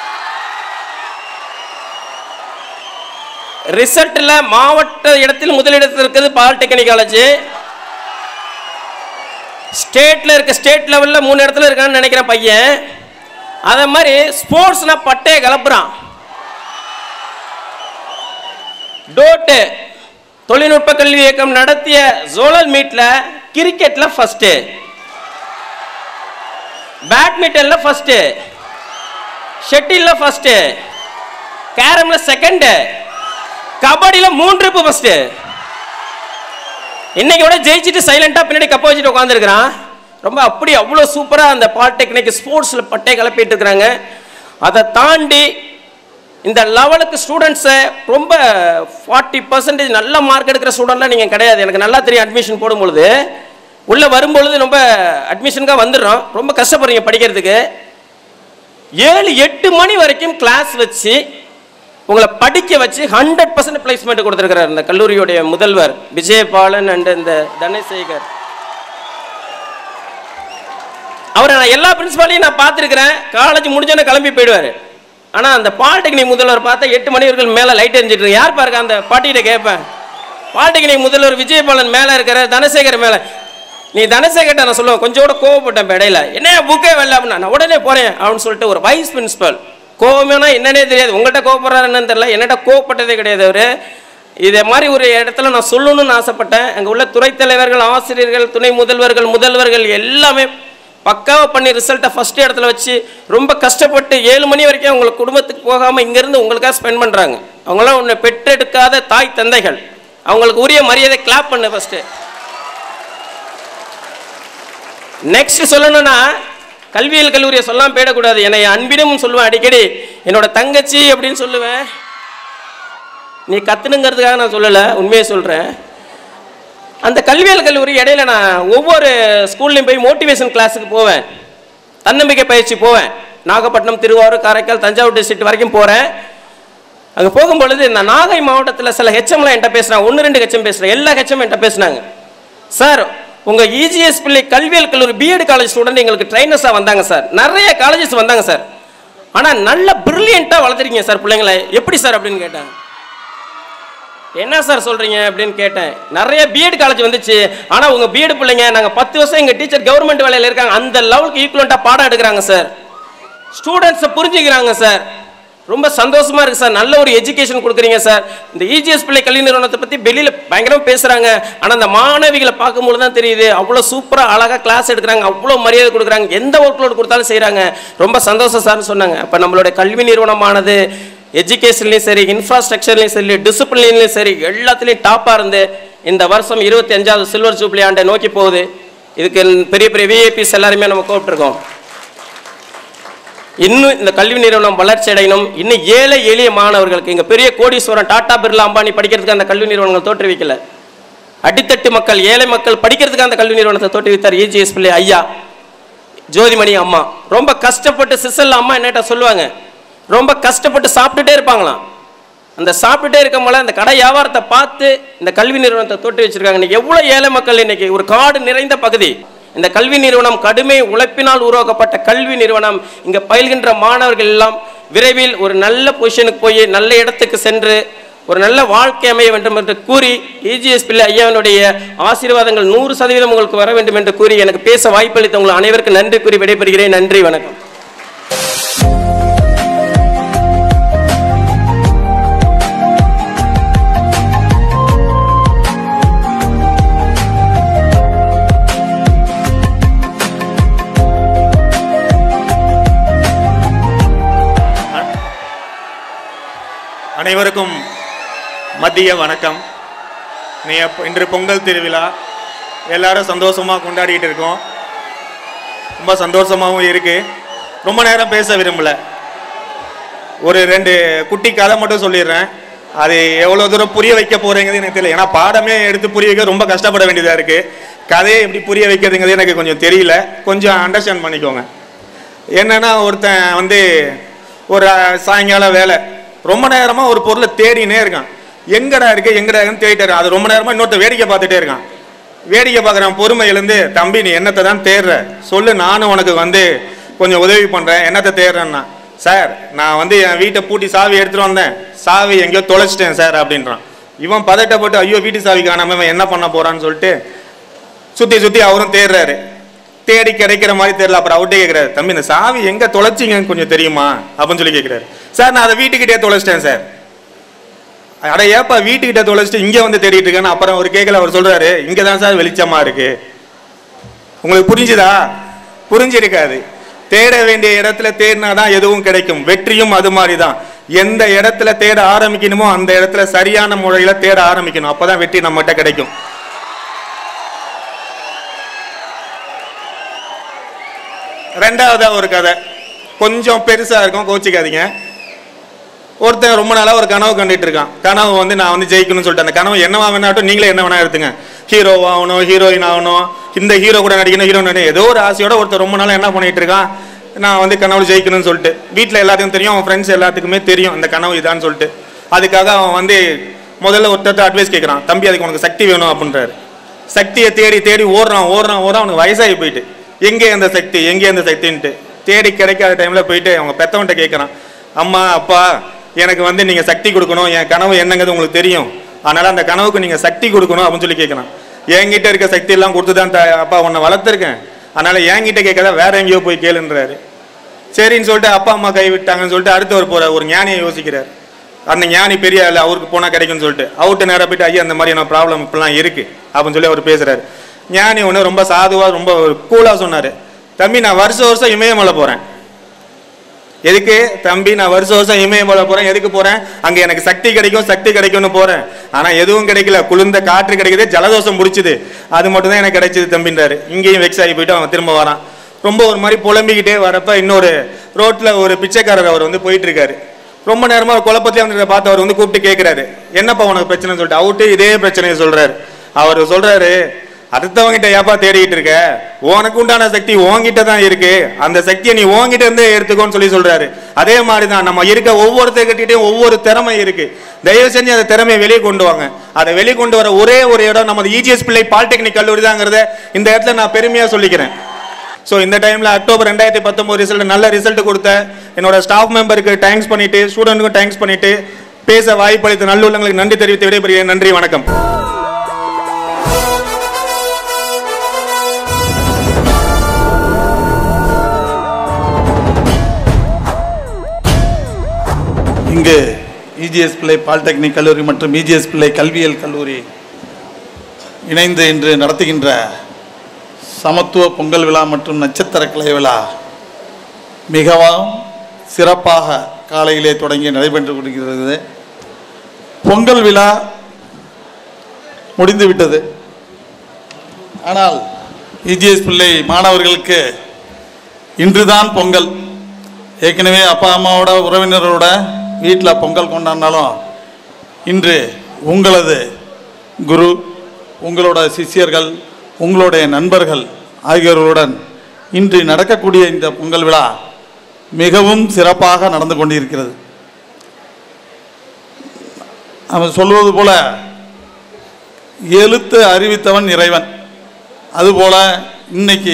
ரிசல்ட்டில் மாவட்ட இடத்தில் முதலிடத்தில் இருக்குது பாலிடெக்னிக் காலேஜ் ஸ்டேட்டில் இருக்க ஸ்டேட் லெவலில் மூணு இடத்துல இருக்கான்னு நினைக்கிறேன் பையன் அதே மாதிரி ஸ்போர்ட்ஸ்னா பட்டே கலப்புறான் டோட்டு தொழில்நுட்ப கல்வி இயக்கம் நடத்திய ஜோனல் மீட்ல கிரிக்கெட்ல ஃபர்ஸ்ட் பேட்மிண்டன்ல ஃபர்ஸ்ட் ஷட்டில்ல ஃபர்ஸ்ட் கேரம்ல செகண்ட் கபடியில மூன்று ஃபர்ஸ்ட் இன்னைக்கு விட ஜெயிச்சுட்டு சைலண்டா பின்னாடி கப்ப வச்சுட்டு உட்காந்துருக்கிறான் ரொம்ப அப்படி அவ்வளோ சூப்பராக அந்த பாலிடெக்னிக் ஸ்போர்ட்ஸில் பட்டை கிளப்பிட்டு இருக்கிறாங்க அதை தாண்டி இந்த லெவலுக்கு ஸ்டூடெண்ட்ஸை ரொம்ப ஃபார்ட்டி பர்சன்டேஜ் நல்ல மார்க் எடுக்கிற ஸ்டூடெண்ட்லாம் நீங்கள் கிடையாது எனக்கு நல்லா தெரியும் அட்மிஷன் போடும்பொழுது உள்ளே வரும்பொழுது ரொம்ப அட்மிஷனுக்காக வந்துடுறோம் ரொம்ப கஷ்டப்படுறீங்க படிக்கிறதுக்கு ஏழு எட்டு மணி வரைக்கும் கிளாஸ் வச்சு உங்களை படிக்க வச்சு ஹண்ட்ரட் பர்சன்ட் பிளேஸ்மெண்ட் கொடுத்துருக்கிறார் இந்த கல்லூரியுடைய முதல்வர் விஜயபாலன் அண்ட் இந்த தனசேகர் அவரை நான் எல்லா பிரின்சிபாலையும் நான் பார்த்துருக்கிறேன் காலேஜ் முடிஞ்சோன்னே கிளம்பி போயிடுவார் ஆனால் அந்த பாலிடெக்னிக் முதல்வர் பார்த்தா எட்டு மணி வரைக்கும் மேலே லைட் எரிஞ்சிட்டு இருக்கு. யார் பாருங்க அந்த பாட்டிகிட்ட கேட்பேன் பாலிடெக்னிக் முதல்வர் விஜயபாலன் மேலே இருக்கிற தனசேகர் மேலே நீ தனசேகர்ட்ட நான் சொல்லுவேன் கொஞ்சம் கூட கோவப்பட்டேன் இப்ப இடையில என்ன புக்கே வரல அப்படின்னா நான் உடனே போகிறேன் அப்படின்னு சொல்லிட்டு ஒரு வைஸ் பிரின்சிபல் கோவமேனா என்னன்னே தெரியாது உங்கள்கிட்ட கோவப்படுறாரு என்னன்னு தெரியல என்னட்ட கோவப்பட்டதே கிடையாது அவர் இதே மாதிரி ஒரு இடத்துல நான் சொல்லணும்னு ஆசைப்பட்டேன் அங்கே உள்ள துறைத் தலைவர்கள் ஆசிரியர்கள் துணை முதல்வர்கள் முதல்வர்கள் எல்லாமே பக்காவாக பண்ணி ரிசல்ட்டை ஃபஸ்ட் இடத்துல வச்சு ரொம்ப கஷ்டப்பட்டு ஏழு மணி வரைக்கும் அவங்க குடும்பத்துக்கு போகாமல் இங்கேருந்து உங்களுக்காக ஸ்பெண்ட் பண்ணுறாங்க அவங்களாம் உன்னை பெற்றெடுக்காத தாய் தந்தைகள் அவங்களுக்கு உரிய மரியாதை கிளாப் பண்ணு ஃபஸ்ட்டு நெக்ஸ்ட் சொல்லணும்னா கல்வியியல் கல்லூரியை சொல்லாம போயிடக்கூடாது என்னை அன்பினும் சொல்லுவேன் அடிக்கடி என்னோட தங்கச்சி அப்படின்னு சொல்லுவேன் நீ கத்துனுங்கிறதுக்காக நான் சொல்லலை உண்மையை சொல்கிறேன் அந்த கல்வியியல் கல்லூரி இடையில நான் ஒவ்வொரு ஸ்கூல்லையும் போய் மோட்டிவேஷன் கிளாஸுக்கு போவேன் தன்னம்பிக்கை பயிற்சி போவேன் நாகப்பட்டினம் திருவாரூர் காரைக்கால் தஞ்சாவூர் டிஸ்ட்ரிக்ட் வரைக்கும் போகிறேன் அங்கே போகும்பொழுது இந்த நாகை மாவட்டத்தில் சில ஹெச்எம்லாம் என்கிட்ட பேசுகிறாங்க ஒன்று ரெண்டு ஹெச்எம் பேசுகிறேன் எல்லா ஹெச்எம் என்கிட்ட பேசுனாங்க சார் உங்கள் இஜிஎஸ் பிள்ளை கல்வியியல் கல்லூரி பிஎட் காலேஜ் ஸ்டூடெண்ட் எங்களுக்கு ட்ரைனர்ஸாக வந்தாங்க சார் நிறைய காலேஜஸ் வந்தாங்க சார் ஆனால் நல்ல பிரில்லியண்ட்டாக வளர்த்துறீங்க சார் பிள்ளைங்களை எப்படி சார் அப்படின்னு கேட்டாங்க என்ன சார் சொல்கிறீங்க அப்படின்னு கேட்டேன் நிறைய பிஎட் காலேஜ் வந்துச்சு ஆனால் உங்கள் பிஎட் பிள்ளைங்க நாங்கள் பத்து வருஷம் எங்கள் டீச்சர் கவர்மெண்ட் வேலையில் இருக்காங்க அந்த லெவலுக்கு ஈக்குவலண்ட்டாக பாடம் எடுக்கிறாங்க சார் ஸ்டூடெண்ட்ஸை புரிஞ்சுக்கிறாங்க சார் ரொம்ப சந்தோஷமா இருக்கு சார் நல்ல ஒரு எஜுகேஷன் கொடுக்குறீங்க சார் இந்த இஜிஎஸ் பிள்ளை கல்வி நிறுவனத்தை பத்தி வெளியில பயங்கரமா பேசுறாங்க ஆனா அந்த மாணவிகளை பார்க்கும்போது தான் தெரியுது அவ்வளவு சூப்பரா அழகா கிளாஸ் எடுக்கிறாங்க அவ்வளவு மரியாதை கொடுக்குறாங்க எந்த ஒர்க் லோட் கொடுத்தாலும் செய்றாங்க ரொம்ப சந்தோஷம் சார்னு சொன்னாங்க அப்ப நம்மளுடைய கல்வி நிறுவனமானது எஜுகேஷன்லையும் சரி இன்ஃப்ராஸ்ட்ரக்சர்லையும் சரி டிசிப்ளின்லையும் சரி எல்லாத்துலேயும் டாப்பாக இருந்து இந்த வருஷம் இருபத்தி அஞ்சாவது சில்வர் ஜூப்ளி ஆண்டை நோக்கி போகுது இதுக்கு பெரிய பெரிய விஐபிஸ் எல்லாருமே நம்ம கூப்பிட்டுருக்கோம் இன்னும் இந்த கல்வி நிறுவனம் வளர்ச்சி அடையணும் இன்னும் ஏழை எளிய மாணவர்களுக்கு இங்க பெரிய கோடீஸ்வரன் டாடா பிர்லா அம்பானி படிக்கிறதுக்கு அந்த கல்வி நிறுவனங்கள் தோற்றுவிக்கல அடித்தட்டு மக்கள் ஏழை மக்கள் படிக்கிறதுக்கு அந்த கல்வி நிறுவனத்தை தோற்றுவித்தார் இஜிஎஸ் பிள்ளை ஐயா ஜோதிமணி அம்மா ரொம்ப கஷ்டப்பட்டு சிசல்ல அம்மா என்னட்ட சொல்லுவாங்க ரொம்ப கஷ்டப்பட்டு சாப்பிட்டுட்டே இருப்பாங்களாம் அந்த சாப்பிட்டுட்டே இருக்கவங்கள அந்த கடை வியாபாரத்தை பார்த்து இந்த கல்வி நிறுவனத்தை தொட்டு வச்சிருக்காங்க இன்னைக்கு எவ்வளோ ஏழை மக்கள் இன்னைக்கு ஒரு காடு நிறைந்த பகுதி இந்த கல்வி நிறுவனம் கடுமை உழைப்பினால் உருவாக்கப்பட்ட கல்வி நிறுவனம் இங்க பயில்கின்ற மாணவர்கள் எல்லாம் விரைவில் ஒரு நல்ல பொசிஷனுக்கு போய் நல்ல இடத்துக்கு சென்று ஒரு நல்ல வாழ்க்கை அமைய வேண்டும் என்று கூறி இஜிஎஸ் பிள்ளை ஐயாவினுடைய ஆசீர்வாதங்கள் நூறு சதவீதம் உங்களுக்கு வர வேண்டும் என்று கூறி எனக்கு பேச வாய்ப்பளித்த உங்கள் அனைவருக்கும் நன்றி கூறி விடைபெறுகிறேன் நன்றி வணக்கம் அனைவருக்கும் மதிய வணக்கம் நீ அப்ப- இன்று பொங்கல் திருவிழா எல்லாரும் சந்தோஷமாக கொண்டாடிட்டு இருக்கோம் ரொம்ப சந்தோஷமாகவும் இருக்கு ரொம்ப நேரம் பேச விரும்பல ஒரு ரெண்டு குட்டி கதை மட்டும் சொல்லிடுறேன் அது எவ்வளோ தூரம் புரிய வைக்க போறீங்கிறது எனக்கு தெரியல ஏன்னா பாடமே எடுத்து புரிய வைக்க ரொம்ப கஷ்டப்பட வேண்டியதாக இருக்கு கதையை எப்படி புரிய வைக்கிறதுங்கிறது எனக்கு கொஞ்சம் தெரியல கொஞ்சம் அண்டர்ஸ்டாண்ட் பண்ணிக்கோங்க என்னன்னா ஒருத்தன் வந்து ஒரு அஹ், சாயங்காலம் வேலை ரொம்ப நேரமா ஒரு பொருளை தேடினே இருக்கான் எங்கடா இருக்கு எங்கடா இருக்குன்னு தேடிட்டு இருக்கான் அது ரொம்ப நேரமா இன்னொருத்த வேடிக்கை பார்த்துட்டே இருக்கான் வேடிக்கை பார்க்குறான் பொறுமை எழுந்து தம்பி நீ என்னத்தை தான் தேடுற சொல்லு நானும் உனக்கு வந்து கொஞ்சம் உதவி பண்றேன் என்னத்தை தேடுறேன்னா சார் நான் வந்து என் வீட்டை பூட்டி சாவி எடுத்துட்டு வந்தேன் சாவி எங்கேயோ தொலைச்சிட்டேன் சார் அப்படின்றான் இவன் பதட்டப்பட்டு ஐயோ வீட்டு சாவி காணாம இவன் என்ன பண்ண போறான்னு சொல்லிட்டு சுத்தி சுத்தி அவரும் தேடுறாரு தேடி கிடைக்கிற மாதிரி தெரியல அப்புறம் அவர்கிட்ட கேட்கிறாரு தம்பி இந்த சாவி எங்க தொலைச்சிங்கன்னு கொஞ்சம் தெரியுமா அப்படின்னு சொல்லி கேட்கிறாரு சார் நான் அதை வீட்டுக்கிட்டே தொலைச்சிட்டேன் சார் அட ஏப்பா வீட்டுக்கிட்ட தொலைச்சிட்டு இங்க வந்து தேடிட்டு இருக்கேன்னு அப்புறம் அவர் கேட்கல அவர் சொல்றாரு இங்க தான் சார் வெளிச்சமா இருக்கு உங்களுக்கு புரிஞ்சுதா புரிஞ்சிருக்காது தேட வேண்டிய இடத்துல தேடினாதான் எதுவும் கிடைக்கும் வெற்றியும் அது மாதிரி தான் எந்த இடத்துல தேட ஆரம்பிக்கணுமோ அந்த இடத்துல சரியான முறையில தேட ஆரம்பிக்கணும் அப்பதான் வெற்றி நம்மகிட்ட கிடைக்கும் ரெண்டாவதா ஒரு கதை கொஞ்சம் பெருசா இருக்கும் கோச்சிக்காதீங்க ஒருத்தன் ரொம்ப நாளா ஒரு கனவு கண்டுட்டு இருக்கான் கனவு வந்து நான் வந்து ஜெயிக்கணும்னு சொல்லிட்டு அந்த கனவு என்னவா வேணாட்டும் நீங்களே என்ன வேணா எடுத்துங்க ஹீரோ ஆகணும் ஹீரோயின் ஆகணும் இந்த ஹீரோ கூட நடிக்கணும் ஹீரோ நடி ஏதோ ஒரு ஆசையோட ஒருத்தர் ரொம்ப நாளா என்ன பண்ணிட்டு இருக்கான் நான் வந்து கனவு ஜெயிக்கணும்னு சொல்லிட்டு வீட்டில் எல்லாத்துக்கும் தெரியும் அவன் ஃப்ரெண்ட்ஸ் எல்லாத்துக்குமே தெரியும் இந்த கனவு இதான்னு சொல்லிட்டு அதுக்காக அவன் வந்து முதல்ல ஒருத்தர் அட்வைஸ் கேட்குறான் தம்பி அதுக்கு உனக்கு சக்தி வேணும் அப்படின்றாரு சக்தியை தேடி தேடி ஓடுறான் ஓடுறான் ஓடுறான் அவனுக்கு வயசாகி போயிட்டு எங்கே அந்த சக்தி எங்கே அந்த சக்தின்ட்டு தேடி கிடைக்காத டைம்ல போயிட்டு அவங்க பெத்தவன்ட்ட கேட்குறான் அம்மா அப்பா எனக்கு வந்து நீங்க சக்தி கொடுக்கணும் என் கனவு என்னங்கிறது உங்களுக்கு தெரியும் அதனால அந்த கனவுக்கு நீங்க சக்தி கொடுக்கணும் அப்படின்னு சொல்லி கேட்குறான் என்கிட்ட இருக்க சக்தி எல்லாம் கொடுத்து தான் த- அப்பா உன்னை வளர்த்துருக்கேன் அதனால என்கிட்ட கேட்காத வேற எங்கேயோ போய் கேளுன்றாரு சரின்னு சொல்லிட்டு அப்பா அம்மா கை விட்டாங்கன்னு சொல்லிட்டு அடுத்தவர் போற ஒரு ஞானியை யோசிக்கிறார் அந்த ஞானி பெரிய ஆளு அவருக்கு போனா கிடைக்கும்னு சொல்லிட்டு அவர்கிட்ட நேரா போயிட்டு ஐயா அந்த மாதிரியான ப்ராப்ளம் இப்பெல்லாம் இருக்கு அப்படின்னு சொல்லி அவர் பேசுறாரு ஞானி ஒன்று ரொம்ப சாதுவா ரொம்ப கூலா சொன்னாரு தம்பி நான் வருஷம் வருஷம் இமயமலை போறேன் எதுக்கு தம்பி நான் வருஷம் வருஷம் இமயமலை போறேன் எதுக்கு போறேன் அங்க எனக்கு சக்தி கிடைக்கும் சக்தி கிடைக்கும்னு போறேன் ஆனா எதுவும் கிடைக்கல குளிர்ந்த காற்று கிடைக்குது ஜலதோஷம் பிடிச்சது அது மட்டும் தான் எனக்கு கிடைச்சது தம்பின்றாரு இங்கேயும் வெக்ஸ் ஆகி போயிட்டு அவன் திரும்ப வரான் ரொம்ப ஒரு மாதிரி புலம்பிக்கிட்டே வரப்ப இன்னொரு ரோட்ல ஒரு பிச்சைக்காரர் அவர் வந்து போயிட்டு இருக்காரு ரொம்ப நேரமா ஒரு குழப்பத்திலே வந்து பார்த்து அவர் வந்து கூப்பிட்டு கேட்கிறாரு என்னப்பா உனக்கு பிரச்சனைன்னு சொல்லிட்டு அவர்கிட்ட இதே பிரச்சனையை சொல்றாரு அவர் சொல்றாரு அடுத்தவங்கிட்ட ஏப்பா தேடிட்டு இருக்க உனக்கு உண்டான சக்தி உன்கிட்ட தான் இருக்கு அந்த சக்தியை நீ உன்கிட்ட இருந்தே எடுத்துக்கோன்னு சொல்லி சொல்றாரு அதே மாதிரி தான் நம்ம இருக்க ஒவ்வொருத்தர்கிட்டயும் ஒவ்வொரு திறமை இருக்கு தயவு செஞ்சு அந்த திறமையை வெளியே கொண்டு வாங்க அதை வெளியே கொண்டு வர ஒரே ஒரு இடம் நம்ம இஜிஎஸ் பிள்ளை பாலிடெக்னிக் கல்லூரி தாங்கிறத இந்த இடத்துல நான் பெருமையா சொல்லிக்கிறேன் ஸோ இந்த டைமில் அக்டோபர் ரெண்டாயிரத்தி பத்தொம்போது ரிசல்ட் நல்ல ரிசல்ட் கொடுத்த என்னோட ஸ்டாஃப் மெம்பருக்கு தேங்க்ஸ் பண்ணிட்டு ஸ்டூடெண்ட்டுக்கும் தேங்க்ஸ் பண்ணிட்டு பேச வாய்ப்பளித்த நல்லுள்ளங்களுக்கு நன்றி தெரிவித்து விடைபெறுகிறேன் நன்றி வணக்கம் இங்கு இஜிஎஸ் பிள்ளை பாலிடெக்னிக் கல்லூரி மற்றும் இஜிஎஸ் பிள்ளை கல்வியியல் கல்லூரி இணைந்து இன்று நடத்துகின்ற சமத்துவ பொங்கல் விழா மற்றும் நட்சத்திர கலை விழா மிகவும் சிறப்பாக காலையிலே தொடங்கி நடைபெற்று கொண்டிருக்கிறது பொங்கல் விழா முடிந்து விட்டது ஆனால் இஜிஎஸ் பிள்ளை மாணவர்களுக்கு இன்றுதான் பொங்கல் ஏற்கனவே அப்பா அம்மாவோட உறவினரோட வீட்டில் பொங்கல் கொண்டாடினாலும் இன்று உங்களது குரு உங்களோட சிஷ்யர்கள் உங்களுடைய நண்பர்கள் ஆகியோர்களுடன் இன்று நடக்கக்கூடிய இந்த பொங்கல் விழா மிகவும் சிறப்பாக நடந்து கொண்டிருக்கிறது அவன் சொல்வது போல எழுத்து அறிவித்தவன் இறைவன் அதுபோல இன்னைக்கு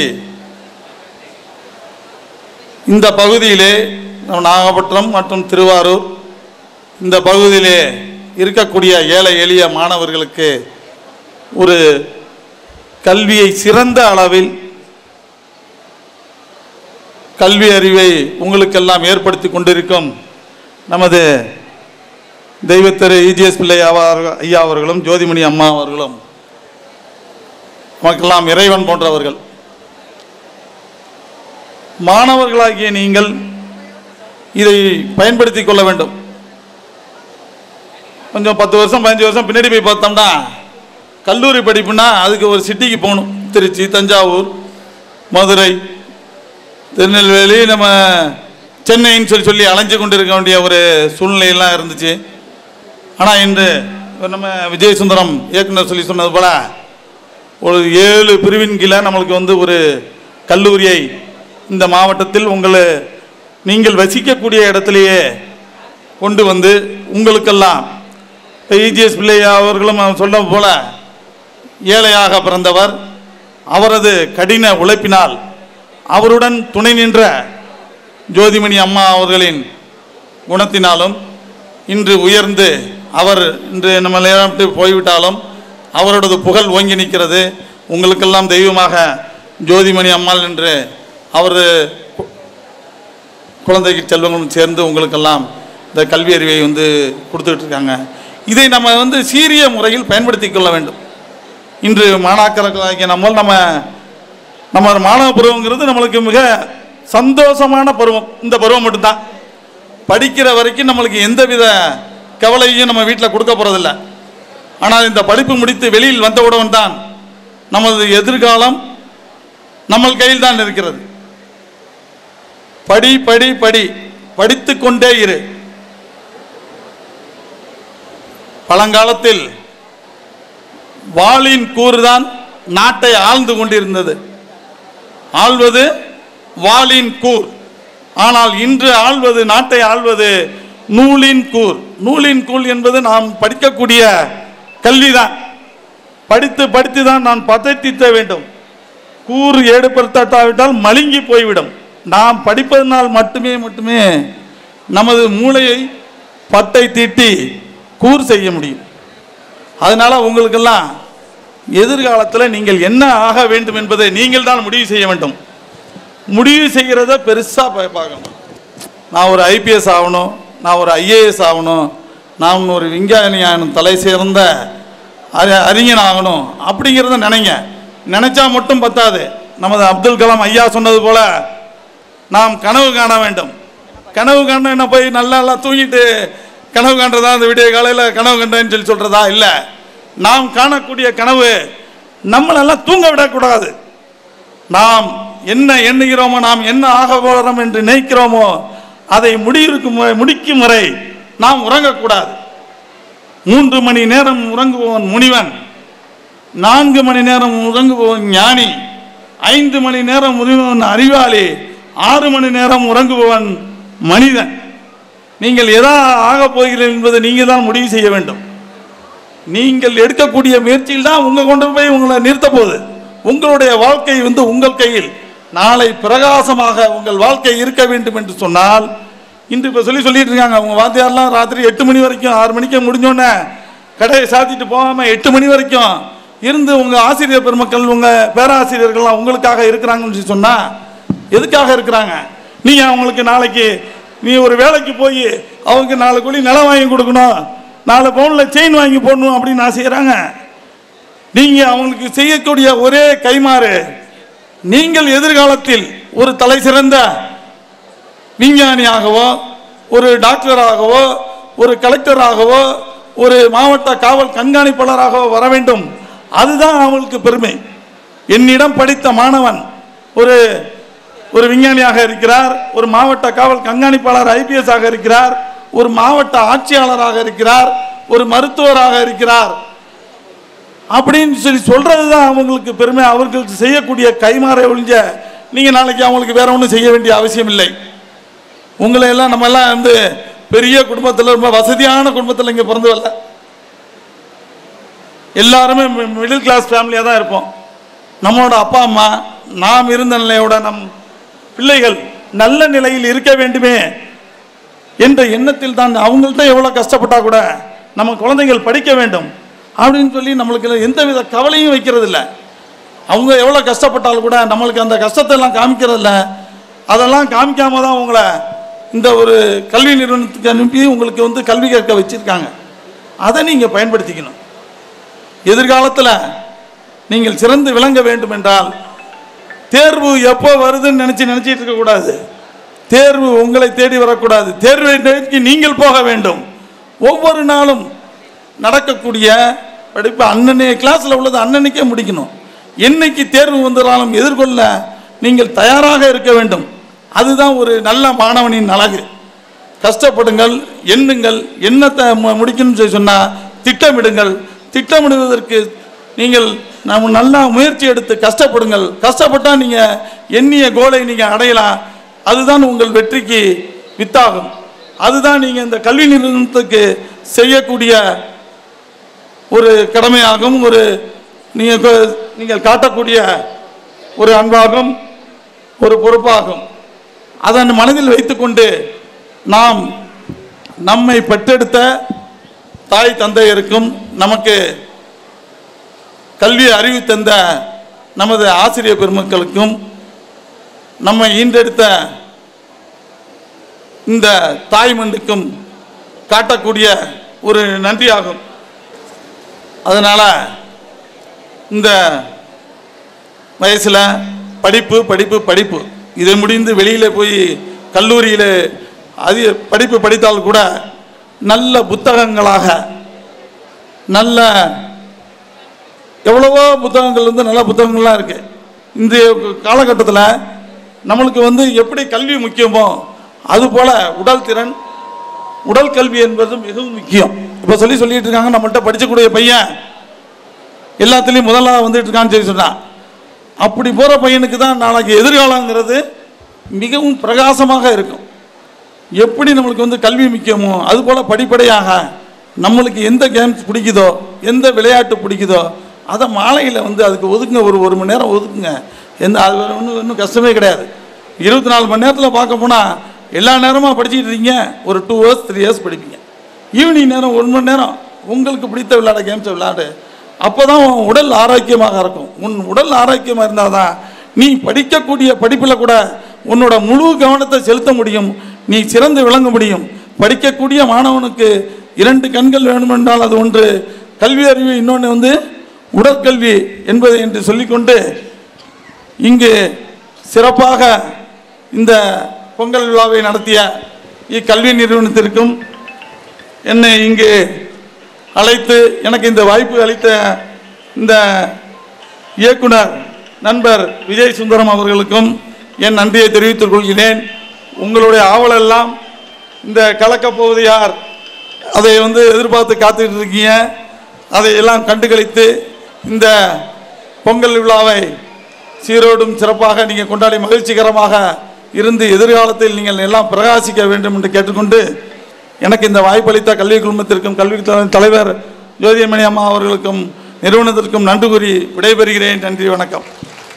இந்த பகுதியிலே நம்ம நாகப்பட்டினம் மற்றும் திருவாரூர் இந்த பகுதியிலே இருக்கக்கூடிய ஏழை எளிய மாணவர்களுக்கு ஒரு கல்வியை சிறந்த அளவில் கல்வி அறிவை உங்களுக்கெல்லாம் ஏற்படுத்தி கொண்டிருக்கும் நமது தெய்வத்திரு இஜிஎஸ் பிள்ளை அவர்- ஐயா அவர்களும் ஜோதிமணி அம்மா அவர்களும் நமக்கெல்லாம் இறைவன் போன்றவர்கள் மாணவர்களாகிய நீங்கள் இதை பயன்படுத்தி கொள்ள வேண்டும் கொஞ்சம் பத்து வருஷம் பதினஞ்சு வருஷம் பின்னாடி போய் பார்த்தோம்னா கல்லூரி படிப்புனா அதுக்கு ஒரு சிட்டிக்கு போகணும் திருச்சி தஞ்சாவூர் மதுரை திருநெல்வேலி நம்ம சென்னைன்னு சொல்லி சொல்லி அலைஞ்சு கொண்டு இருக்க வேண்டிய ஒரு சூழ்நிலையெல்லாம் இருந்துச்சு ஆனால் இன்று நம்ம விஜய் சுந்தரம் இயக்குனர் சொல்லி சொன்னது போல ஒரு ஏழு பிரிவின் கீழே நம்மளுக்கு வந்து ஒரு கல்லூரியை இந்த மாவட்டத்தில் உங்களை நீங்கள் வசிக்கக்கூடிய இடத்திலேயே கொண்டு வந்து உங்களுக்கெல்லாம் இப்போ இஜிஎஸ் பிள்ளையா அவர்களும் அவர் சொன்னது போல ஏழையாக பிறந்தவர் அவரது கடின உழைப்பினால் அவருடன் துணை நின்ற ஜோதிமணி அம்மா அவர்களின் குணத்தினாலும் இன்று உயர்ந்து அவர் இன்று நம்ம விட்டு போய்விட்டாலும் அவரோடது புகழ் ஓங்கி நிற்கிறது உங்களுக்கெல்லாம் தெய்வமாக ஜோதிமணி அம்மாள் என்று அவர் கு- குழந்தைக்கு செல்வங்களும் சேர்ந்து உங்களுக்கெல்லாம் இந்த கல்வி அறிவை வந்து கொடுத்துக்கிட்டு இருக்காங்க இதை நம்ம வந்து சீரிய முறையில் பயன்படுத்தி கொள்ள வேண்டும் இன்று மாணாக்கர்களாகிய நம்ம நம்ம நம்ம மாணவ பருவங்கிறது நம்மளுக்கு மிக சந்தோஷமான பருவம் இந்த பருவம் மட்டும்தான் படிக்கிற வரைக்கும் நம்மளுக்கு எந்தவித கவலையும் நம்ம வீட்டில் கொடுக்க போகிறதில்ல ஆனால் இந்த படிப்பு முடித்து வெளியில் வந்தவுடன் தான் நமது எதிர்காலம் நம்ம கையில் தான் இருக்கிறது படி படி படி படித்து கொண்டே இரு பழங்காலத்தில் வாளின் கூறுதான் நாட்டை ஆழ்ந்து கொண்டிருந்தது ஆள்வது வாளின் கூர் ஆனால் இன்று ஆள்வது நாட்டை ஆள்வது நூலின் கூர் நூலின் கூர் என்பது நாம் படிக்கக்கூடிய கல்விதான் படித்து படித்து தான் நான் பதத்தித்த வேண்டும் கூர் ஏடுபடுத்தாவிட்டால் மழுங்கி போய்விடும் நாம் படிப்பதனால் மட்டுமே மட்டுமே நமது மூளையை பட்டை தீட்டி கூர் செய்ய முடியும் அதனால உங்களுக்கெல்லாம் எதிர்காலத்தில் நீங்கள் என்ன ஆக வேண்டும் என்பதை நீங்கள் தான் முடிவு செய்ய வேண்டும் முடிவு செய்கிறத பெருசாக பார்க்கணும் நான் ஒரு ஐபிஎஸ் ஆகணும் நான் ஒரு ஐஏஎஸ் ஆகணும் நான் ஒரு விஞ்ஞானி ஆகணும் தலை சேர்ந்த அறி- அறிஞன் ஆகணும் அப்படிங்கிறத நினைங்க நினைச்சா மட்டும் பத்தாது நமது அப்துல் கலாம் ஐயா சொன்னது போல நாம் கனவு காண வேண்டும் கனவு காண என்ன போய் நல்லா நல்லா தூங்கிட்டு கனவு காண்றதா அந்த விடிய காலையில் கனவு கண்டேன்னு சொல்லி சொல்றதா இல்லை நாம் காணக்கூடிய கனவு நம்மளெல்லாம் தூங்க விடக்கூடாது நாம் என்ன எண்ணுகிறோமோ நாம் என்ன ஆக போகிறோம் என்று நினைக்கிறோமோ அதை முடியிருக்கும் வரை- முடிக்கும் வரை நாம் உறங்கக்கூடாது மூன்று மணி நேரம் உறங்குபவன் முனிவன் நான்கு மணி நேரம் உறங்குபவன் ஞானி ஐந்து மணி நேரம் உறங்குபவன் அறிவாளி ஆறு மணி நேரம் உறங்குபவன் மனிதன் நீங்கள் எதா ஆகப் போகிறீர்கள் என்பதை நீங்கள் தான் முடிவு செய்ய வேண்டும் நீங்கள் எடுக்கக்கூடிய முயற்சியில் தான் உங்க கொண்டு போய் உங்களை நிறுத்த போகுது உங்களுடைய வாழ்க்கை வந்து உங்கள் கையில் நாளை பிரகாசமாக உங்கள் வாழ்க்கை இருக்க வேண்டும் என்று சொன்னால் இன்று இப்போ சொல்லி சொல்லிட்டு இருக்காங்க உங்க வாத்தியார்லாம் ராத்திரி எட்டு மணி வரைக்கும் ஆறு மணிக்கு முடிஞ்சோடனே கடையை சாத்திட்டு போகாம எட்டு மணி வரைக்கும் இருந்து உங்க ஆசிரியர் பெருமக்கள் உங்க பேராசிரியர்கள்லாம் உங்களுக்காக இருக்கிறாங்கன்னு சொல்லி சொன்னா எதுக்காக இருக்கிறாங்க நீங்க அவங்களுக்கு நாளைக்கு நீ ஒரு வேலைக்கு போய் அவங்க நாலு கோடி நிலம் வாங்கி கொடுக்கணும் நாலு பவுனில் செயின் வாங்கி போடணும் அப்படின்னு நான் செய்கிறாங்க நீங்கள் அவங்களுக்கு செய்யக்கூடிய ஒரே கைமாறு நீங்கள் எதிர்காலத்தில் ஒரு தலை சிறந்த விஞ்ஞானியாகவோ ஒரு டாக்டராகவோ ஒரு கலெக்டராகவோ ஒரு மாவட்ட காவல் கண்காணிப்பாளராகவோ வர வேண்டும் அதுதான் அவங்களுக்கு பெருமை என்னிடம் படித்த மாணவன் ஒரு ஒரு விஞ்ஞானியாக இருக்கிறார் ஒரு மாவட்ட காவல் கண்காணிப்பாளர் ஐபிஎஸ் ஆக இருக்கிறார் ஒரு மாவட்ட ஆட்சியாளராக இருக்கிறார் ஒரு மருத்துவராக இருக்கிறார் அப்படின்னு சொல்லி சொல்றது தான் அவங்களுக்கு பெருமை அவர்களுக்கு செய்யக்கூடிய கைமாறை ஒழிஞ்ச நீங்க நாளைக்கு அவங்களுக்கு வேற ஒன்றும் செய்ய வேண்டிய அவசியம் இல்லை உங்களை எல்லாம் நம்ம எல்லாம் வந்து பெரிய குடும்பத்தில் ரொம்ப வசதியான குடும்பத்தில் இங்கே பிறந்து வரல எல்லாருமே மிடில் கிளாஸ் ஃபேமிலியாக தான் இருப்போம் நம்மளோட அப்பா அம்மா நாம் இருந்த நிலையோட நம் பிள்ளைகள் நல்ல நிலையில் இருக்க வேண்டுமே என்ற எண்ணத்தில் தான் அவங்கள்ட்ட எவ்வளோ கஷ்டப்பட்டா கூட நம்ம குழந்தைகள் படிக்க வேண்டும் அப்படின்னு சொல்லி நம்மளுக்கு எந்தவித கவலையும் வைக்கிறது இல்லை அவங்க எவ்வளோ கஷ்டப்பட்டாலும் கூட நம்மளுக்கு அந்த கஷ்டத்தை எல்லாம் காமிக்கிறது இல்லை அதெல்லாம் காமிக்காம தான் உங்களை இந்த ஒரு கல்வி நிறுவனத்துக்கு அனுப்பி உங்களுக்கு வந்து கல்வி கற்க வச்சிருக்காங்க அதை நீங்கள் பயன்படுத்திக்கணும் எதிர்காலத்தில் நீங்கள் சிறந்து விளங்க வேண்டும் என்றால் தேர்வு எப்போ வருதுன்னு நினச்சி நினச்சிட்டு இருக்கக்கூடாது தேர்வு உங்களை தேடி வரக்கூடாது தேர்வை நோக்கி நீங்கள் போக வேண்டும் ஒவ்வொரு நாளும் நடக்கக்கூடிய படிப்பு அன்னன்னைய கிளாஸில் உள்ளது அன்னன்னைக்கே முடிக்கணும் என்னைக்கு தேர்வு வந்தாலும் எதிர்கொள்ள நீங்கள் தயாராக இருக்க வேண்டும் அதுதான் ஒரு நல்ல மாணவனின் அழகு கஷ்டப்படுங்கள் எண்ணுங்கள் எண்ணத்தை மு- முடிக்கணும்னு சொல்லி சொன்னால் திட்டமிடுங்கள் திட்டமிடுவதற்கு நீங்கள் நம்ம நல்லா முயற்சி எடுத்து கஷ்டப்படுங்கள் கஷ்டப்பட்டால் நீங்கள் எண்ணிய கோலை நீங்கள் அடையலாம் அதுதான் உங்கள் வெற்றிக்கு வித்தாகும் அதுதான் நீங்கள் இந்த கல்வி நிறுவனத்துக்கு செய்யக்கூடிய ஒரு கடமையாகும் ஒரு நீங்கள் கொ- நீங்கள் காட்டக்கூடிய ஒரு அன்பாகும் ஒரு பொறுப்பாகும் அதன் மனதில் வைத்துக்கொண்டு நாம் நம்மை பெற்றெடுத்த தாய் தந்தையருக்கும் நமக்கு கல்வி அறிவு தந்த நமது ஆசிரியர் பெருமக்களுக்கும் நம்மை ஈன்றெடுத்த இந்த தாய் மண்ணுக்கும் காட்டக்கூடிய ஒரு நன்றியாகும் அதனால் இந்த வயசில் படிப்பு படிப்பு படிப்பு இதை முடிந்து வெளியில் போய் கல்லூரியில் அதிக படிப்பு படித்தால் கூட நல்ல புத்தகங்களாக நல்ல எவ்வளவோ புத்தகங்கள் வந்து நல்ல புத்தகங்கள்லாம் இருக்குது இந்த காலகட்டத்தில் நம்மளுக்கு வந்து எப்படி கல்வி முக்கியமோ அதுபோல் உடல் திறன் உடல் கல்வி என்பது மிகவும் முக்கியம் இப்போ சொல்லி சொல்லிட்டு இருக்காங்க நம்மள்ட்ட படிச்சக்கூடிய பையன் எல்லாத்துலேயும் முதலாக வந்துட்டு இருக்கான்னு சொல்லி சொன்னான் அப்படி போகிற பையனுக்கு தான் நாளைக்கு எதிர்காலங்கிறது மிகவும் பிரகாசமாக இருக்கும் எப்படி நம்மளுக்கு வந்து கல்வி முக்கியமோ அதுபோல் படிப்படியாக நம்மளுக்கு எந்த கேம்ஸ் பிடிக்குதோ எந்த விளையாட்டு பிடிக்குதோ அதை மாலையில் வந்து அதுக்கு ஒதுக்குங்க ஒரு ஒரு மணி நேரம் ஒதுக்குங்க எந்த அது ஒன்றும் ஒன்றும் கஷ்டமே கிடையாது இருபத்தி நாலு மணி நேரத்தில் பார்க்க போனால் எல்லா நேரமாக படிச்சுட்டு இருக்கீங்க ஒரு டூ ஹவர்ஸ் த்ரீ ஹவர்ஸ் படிப்பீங்க ஈவினிங் நேரம் ஒரு மணி நேரம் உங்களுக்கு பிடித்த விளையாட கேம்ஸை விளையாடு அப்போ தான் உன் உடல் ஆரோக்கியமாக இருக்கும் உன் உடல் ஆரோக்கியமாக இருந்தால் தான் நீ படிக்கக்கூடிய படிப்பில் கூட உன்னோட முழு கவனத்தை செலுத்த முடியும் நீ சிறந்து விளங்க முடியும் படிக்கக்கூடிய மாணவனுக்கு இரண்டு கண்கள் வேண்டுமென்றால் அது ஒன்று கல்வி அறிவு இன்னொன்று வந்து உடற்கல்வி என்பதை என்று சொல்லிக்கொண்டு இங்கு சிறப்பாக இந்த பொங்கல் விழாவை நடத்திய இக்கல்வி நிறுவனத்திற்கும் என்னை இங்கு அழைத்து எனக்கு இந்த வாய்ப்பு அளித்த இந்த இயக்குனர் நண்பர் விஜய் சுந்தரம் அவர்களுக்கும் என் நன்றியை தெரிவித்துக் கொள்கிறேன் உங்களுடைய ஆவலெல்லாம் இந்த கலக்கப் போவது யார் அதை வந்து எதிர்பார்த்து காத்துக்கிட்டு இருக்கீங்க அதையெல்லாம் கண்டுகளித்து இந்த பொங்கல் விழாவை சீரோடும் சிறப்பாக நீங்கள் கொண்டாடி மகிழ்ச்சிகரமாக இருந்து எதிர்காலத்தில் நீங்கள் எல்லாம் பிரகாசிக்க வேண்டும் என்று கேட்டுக்கொண்டு எனக்கு இந்த வாய்ப்பளித்த கல்வி குழுமத்திற்கும் கல்வி த- தலைவர் ஜோதியமணி அம்மா அவர்களுக்கும் நிறுவனத்திற்கும் நன்றி கூறி விடைபெறுகிறேன் நன்றி வணக்கம்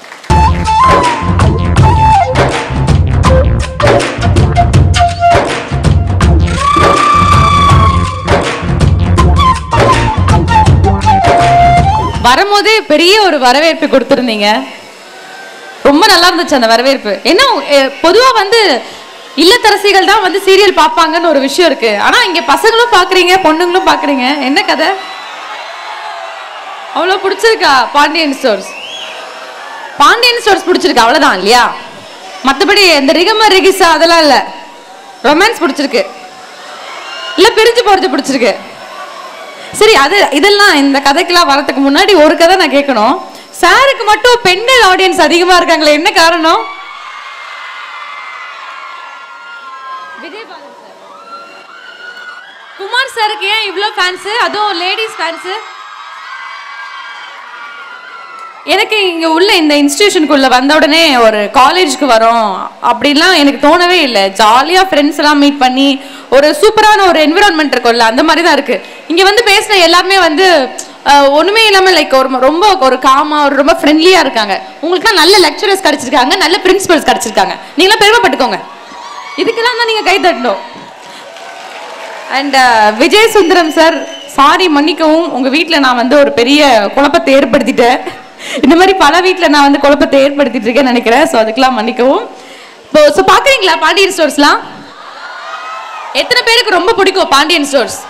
வரும்போதே பெரிய ஒரு வரவேற்பு கொடுத்துருந்தீங்க ரொம்ப நல்லா இருந்துச்சு அந்த வரவேற்பு என்ன பொதுவாக வந்து இல்லத்தரசிகள் தான் வந்து சீரியல் பார்ப்பாங்கன்னு ஒரு விஷயம் இருக்கு ஆனா இங்க பசங்களும் பாக்குறீங்க பொண்ணுங்களும் பாக்குறீங்க என்ன கதை அவ்வளோ பிடிச்சிருக்கா பாண்டியன் ஸ்டோர்ஸ் பாண்டியன் ஸ்டோர்ஸ் பிடிச்சிருக்கு அவ்வளவுதான் இல்லையா மற்றபடி இந்த ரிகம ரிகிசா அதெல்லாம் இல்ல ரொமான்ஸ் பிடிச்சிருக்கு இல்ல பிரிஞ்சு போறது பிடிச்சிருக்கு சரி அது இதெல்லாம் இந்த கதைக்கெல்லாம் வரதுக்கு முன்னாடி ஒரு கதை நான் கேட்கணும் சாருக்கு மட்டும் பெண்கள் ஆடியன்ஸ் அதிகமா இருக்காங்களே என்ன காரணம் குமார் சாருக்கு ஏன் இவ்வளோ ஃபேன்ஸு அதுவும் லேடிஸ் ஃபேன்ஸு எனக்கு இங்க உள்ள இந்த இன்ஸ்டிடியூஷனுக்குள்ள வந்த உடனே ஒரு காலேஜ்க்கு வரோம் அப்படிலாம் எனக்கு தோணவே இல்லை ஜாலியா ஃப்ரெண்ட்ஸ் எல்லாம் மீட் பண்ணி ஒரு சூப்பரான ஒரு என்விரான்மெண்ட் இருக்கும்ல அந்த மாதிரி தான் இருக்கு இங்க வந்து பேசின எல்லாருமே வந்து அஹ், ஒண்ணுமே இல்லாம லைக் ஒரு ரொம்ப ஒரு காமா ஒரு ரொம்ப ஃப்ரெண்ட்லியா இருக்காங்க உங்களுக்குலாம் நல்ல லெக்சரர்ஸ் கிடைச்சிருக்காங்க நல்ல பிரின்சிபல்ஸ் கிடைச்சிருக்காங்க நீங்களாம் பெருமைப்பட்டுக்கோங்க இதுக்கெல்லாம் தான் நீங்க கை தட்டணும் and Vijay Sundaram sir sorry மன்னிக்கவும் உங்க வீட்டில் நான் வந்து ஒரு பெரிய குழப்பத்தை ஏற்படுத்திட்டேன் இந்த மாதிரி பல வீட்டில் நான் வந்து குழப்பத்தை ஏற்படுத்திட்டு இருக்கேன்னு நினைக்கிறேன் ஸோ அதுக்கெல்லாம் மன்னிக்கவும் இப்போ ஸோ பார்க்குறீங்களா பாண்டியன் ஸ்டோர்ஸ்லாம் எத்தனை பேருக்கு ரொம்ப பிடிக்கும் பாண்டியன் ஸ்டோர்ஸ்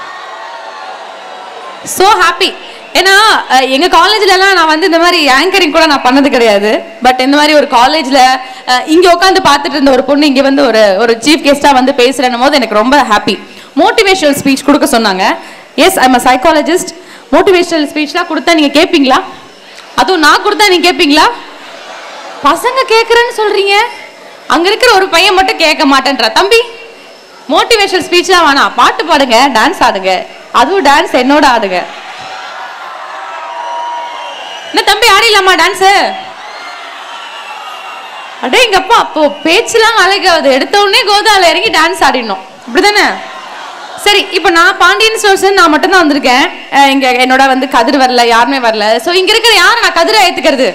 ஸோ ஹாப்பி ஏன்னா அஹ், எங்க காலேஜ்லலாம் நான் வந்து இந்த மாதிரி ஆங்கரிங் கூட நான் பண்ணது கிடையாது பட் இந்த மாதிரி ஒரு காலேஜ்ல இங்க உட்காந்து பார்த்துட்டு இருந்த ஒரு பொண்ணு இங்க வந்து ஒரு ஒரு சீஃப் கெஸ்டா வந்து பேசுறேன் போது எனக்கு ரொம்ப ஹாப்பி மோட்டிவேஷனல் ஸ்பீச் கொடுக்க சொன்னாங்க yes I'm a psychologist motivational ஸ்பீச்லாம் கொடுத்தா நீங்க கேட்பீங்களா அதுவும் நான் கொடுத்தா நீங்க கேட்பீங்களா பசங்க கேட்குறேன்னு சொல்றீங்க அங்க இருக்கிற ஒரு பையன் மட்டும் கேட்க மாட்டேன்றா தம்பி மோட்டிவேஷனல் ஸ்பீச்லாம் வேணாம் பாட்டு பாடுங்க டான்ஸ் ஆடுங்க அதுவும் டான்ஸ் என்னோட ஆடுங்க என்ன தம்பி ஆடிடலாமா டான்ஸ் அடே எங்க அப்பா அப்போ பேச்செல்லாம் அழகாவது எடுத்த உடனே கோதால இறங்கி டான்ஸ் ஆடிடணும் அப்படிதானே சரி இப்போ நான் பாண்டியன் ஸ்டோர்ஸ் நான் மட்டும்தான் வந்திருக்கேன் அஹ் இங்க என்னோட வந்து கதிர் வரல யாருமே வரல ஸோ இங்க இருக்கிற யாரை நான் கதிரை ஏத்துக்கிறது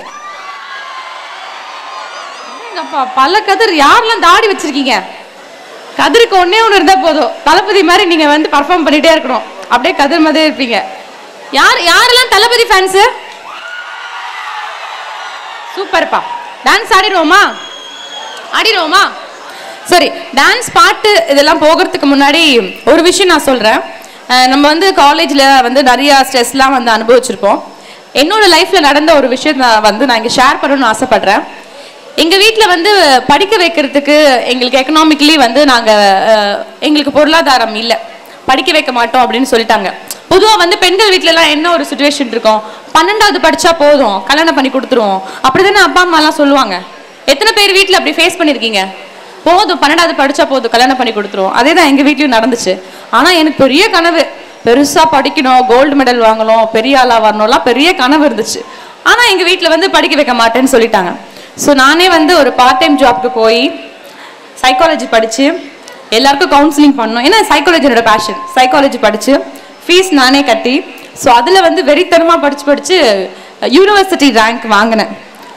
எங்கப்பா பல கதிர் யாரெல்லாம் தாடி வச்சிருக்கீங்க கதிருக்கு ஒண்ணே ஒன்று இருந்தா போதும் தளபதி மாதிரி நீங்க வந்து பர்ஃபார்ம் பண்ணிட்டே இருக்கணும் அப்படியே கதிர் மாதிரியே இருப்பீங்க யார் யாரெல்லாம் தளபதி ஃபேன்ஸு சூப்பர்ப்பா டான்ஸ் ஆடிடுவோமா ஆடிடுவோமா சரி டான்ஸ் பாட்டு இதெல்லாம் போகிறதுக்கு முன்னாடி ஒரு விஷயம் நான் சொல்கிறேன் நம்ம வந்து காலேஜில் வந்து நிறையா ஸ்ட்ரெஸ்லாம் வந்து அனுபவிச்சிருப்போம் என்னோட லைஃப்பில் நடந்த ஒரு விஷயம் நான் வந்து நான் இங்கே ஷேர் பண்ணணும்னு ஆசைப்பட்றேன் எங்கள் வீட்டில் வந்து படிக்க வைக்கிறதுக்கு எங்களுக்கு எக்கனாமிக்கலி வந்து நாங்கள் எங்களுக்கு பொருளாதாரம் இல்லை படிக்க வைக்க மாட்டோம் அப்படின்னு சொல்லிட்டாங்க பொதுவாக வந்து பெண்கள் வீட்டிலலாம் என்ன ஒரு சுச்சுவேஷன் இருக்கும் பன்னெண்டாவது படித்தா போதும் கல்யாணம் பண்ணி கொடுத்துருவோம் அப்படி தானே அப்பா அம்மாலாம் சொல்லுவாங்க எத்தனை பேர் வீட்டில் அப்படி ஃபேஸ் பண்ணியிருக்கீங்க போதும் பன்னெண்டாவது படித்தா போதும் கல்யாணம் பண்ணி கொடுத்துருவோம் அதே தான் எங்கள் வீட்லையும் நடந்துச்சு ஆனால் எனக்கு பெரிய கனவு பெருசாக படிக்கணும் கோல்டு மெடல் வாங்கணும் பெரிய ஆளாக வரணும்லாம் பெரிய கனவு இருந்துச்சு ஆனால் எங்கள் வீட்டில் வந்து படிக்க வைக்க மாட்டேன்னு சொல்லிட்டாங்க ஸோ நானே வந்து ஒரு பார்ட் டைம் ஜாப்க்கு போய் சைக்காலஜி படித்து எல்லாருக்கும் கவுன்சிலிங் பண்ணணும் ஏன்னா சைக்காலஜி என்னோட பேஷன் சைக்காலஜி படித்து ஃபீஸ் நானே கட்டி ஸோ அதில் வந்து வெறித்தனமாக படித்து படித்து யூனிவர்சிட்டி ரேங்க் வாங்கினேன்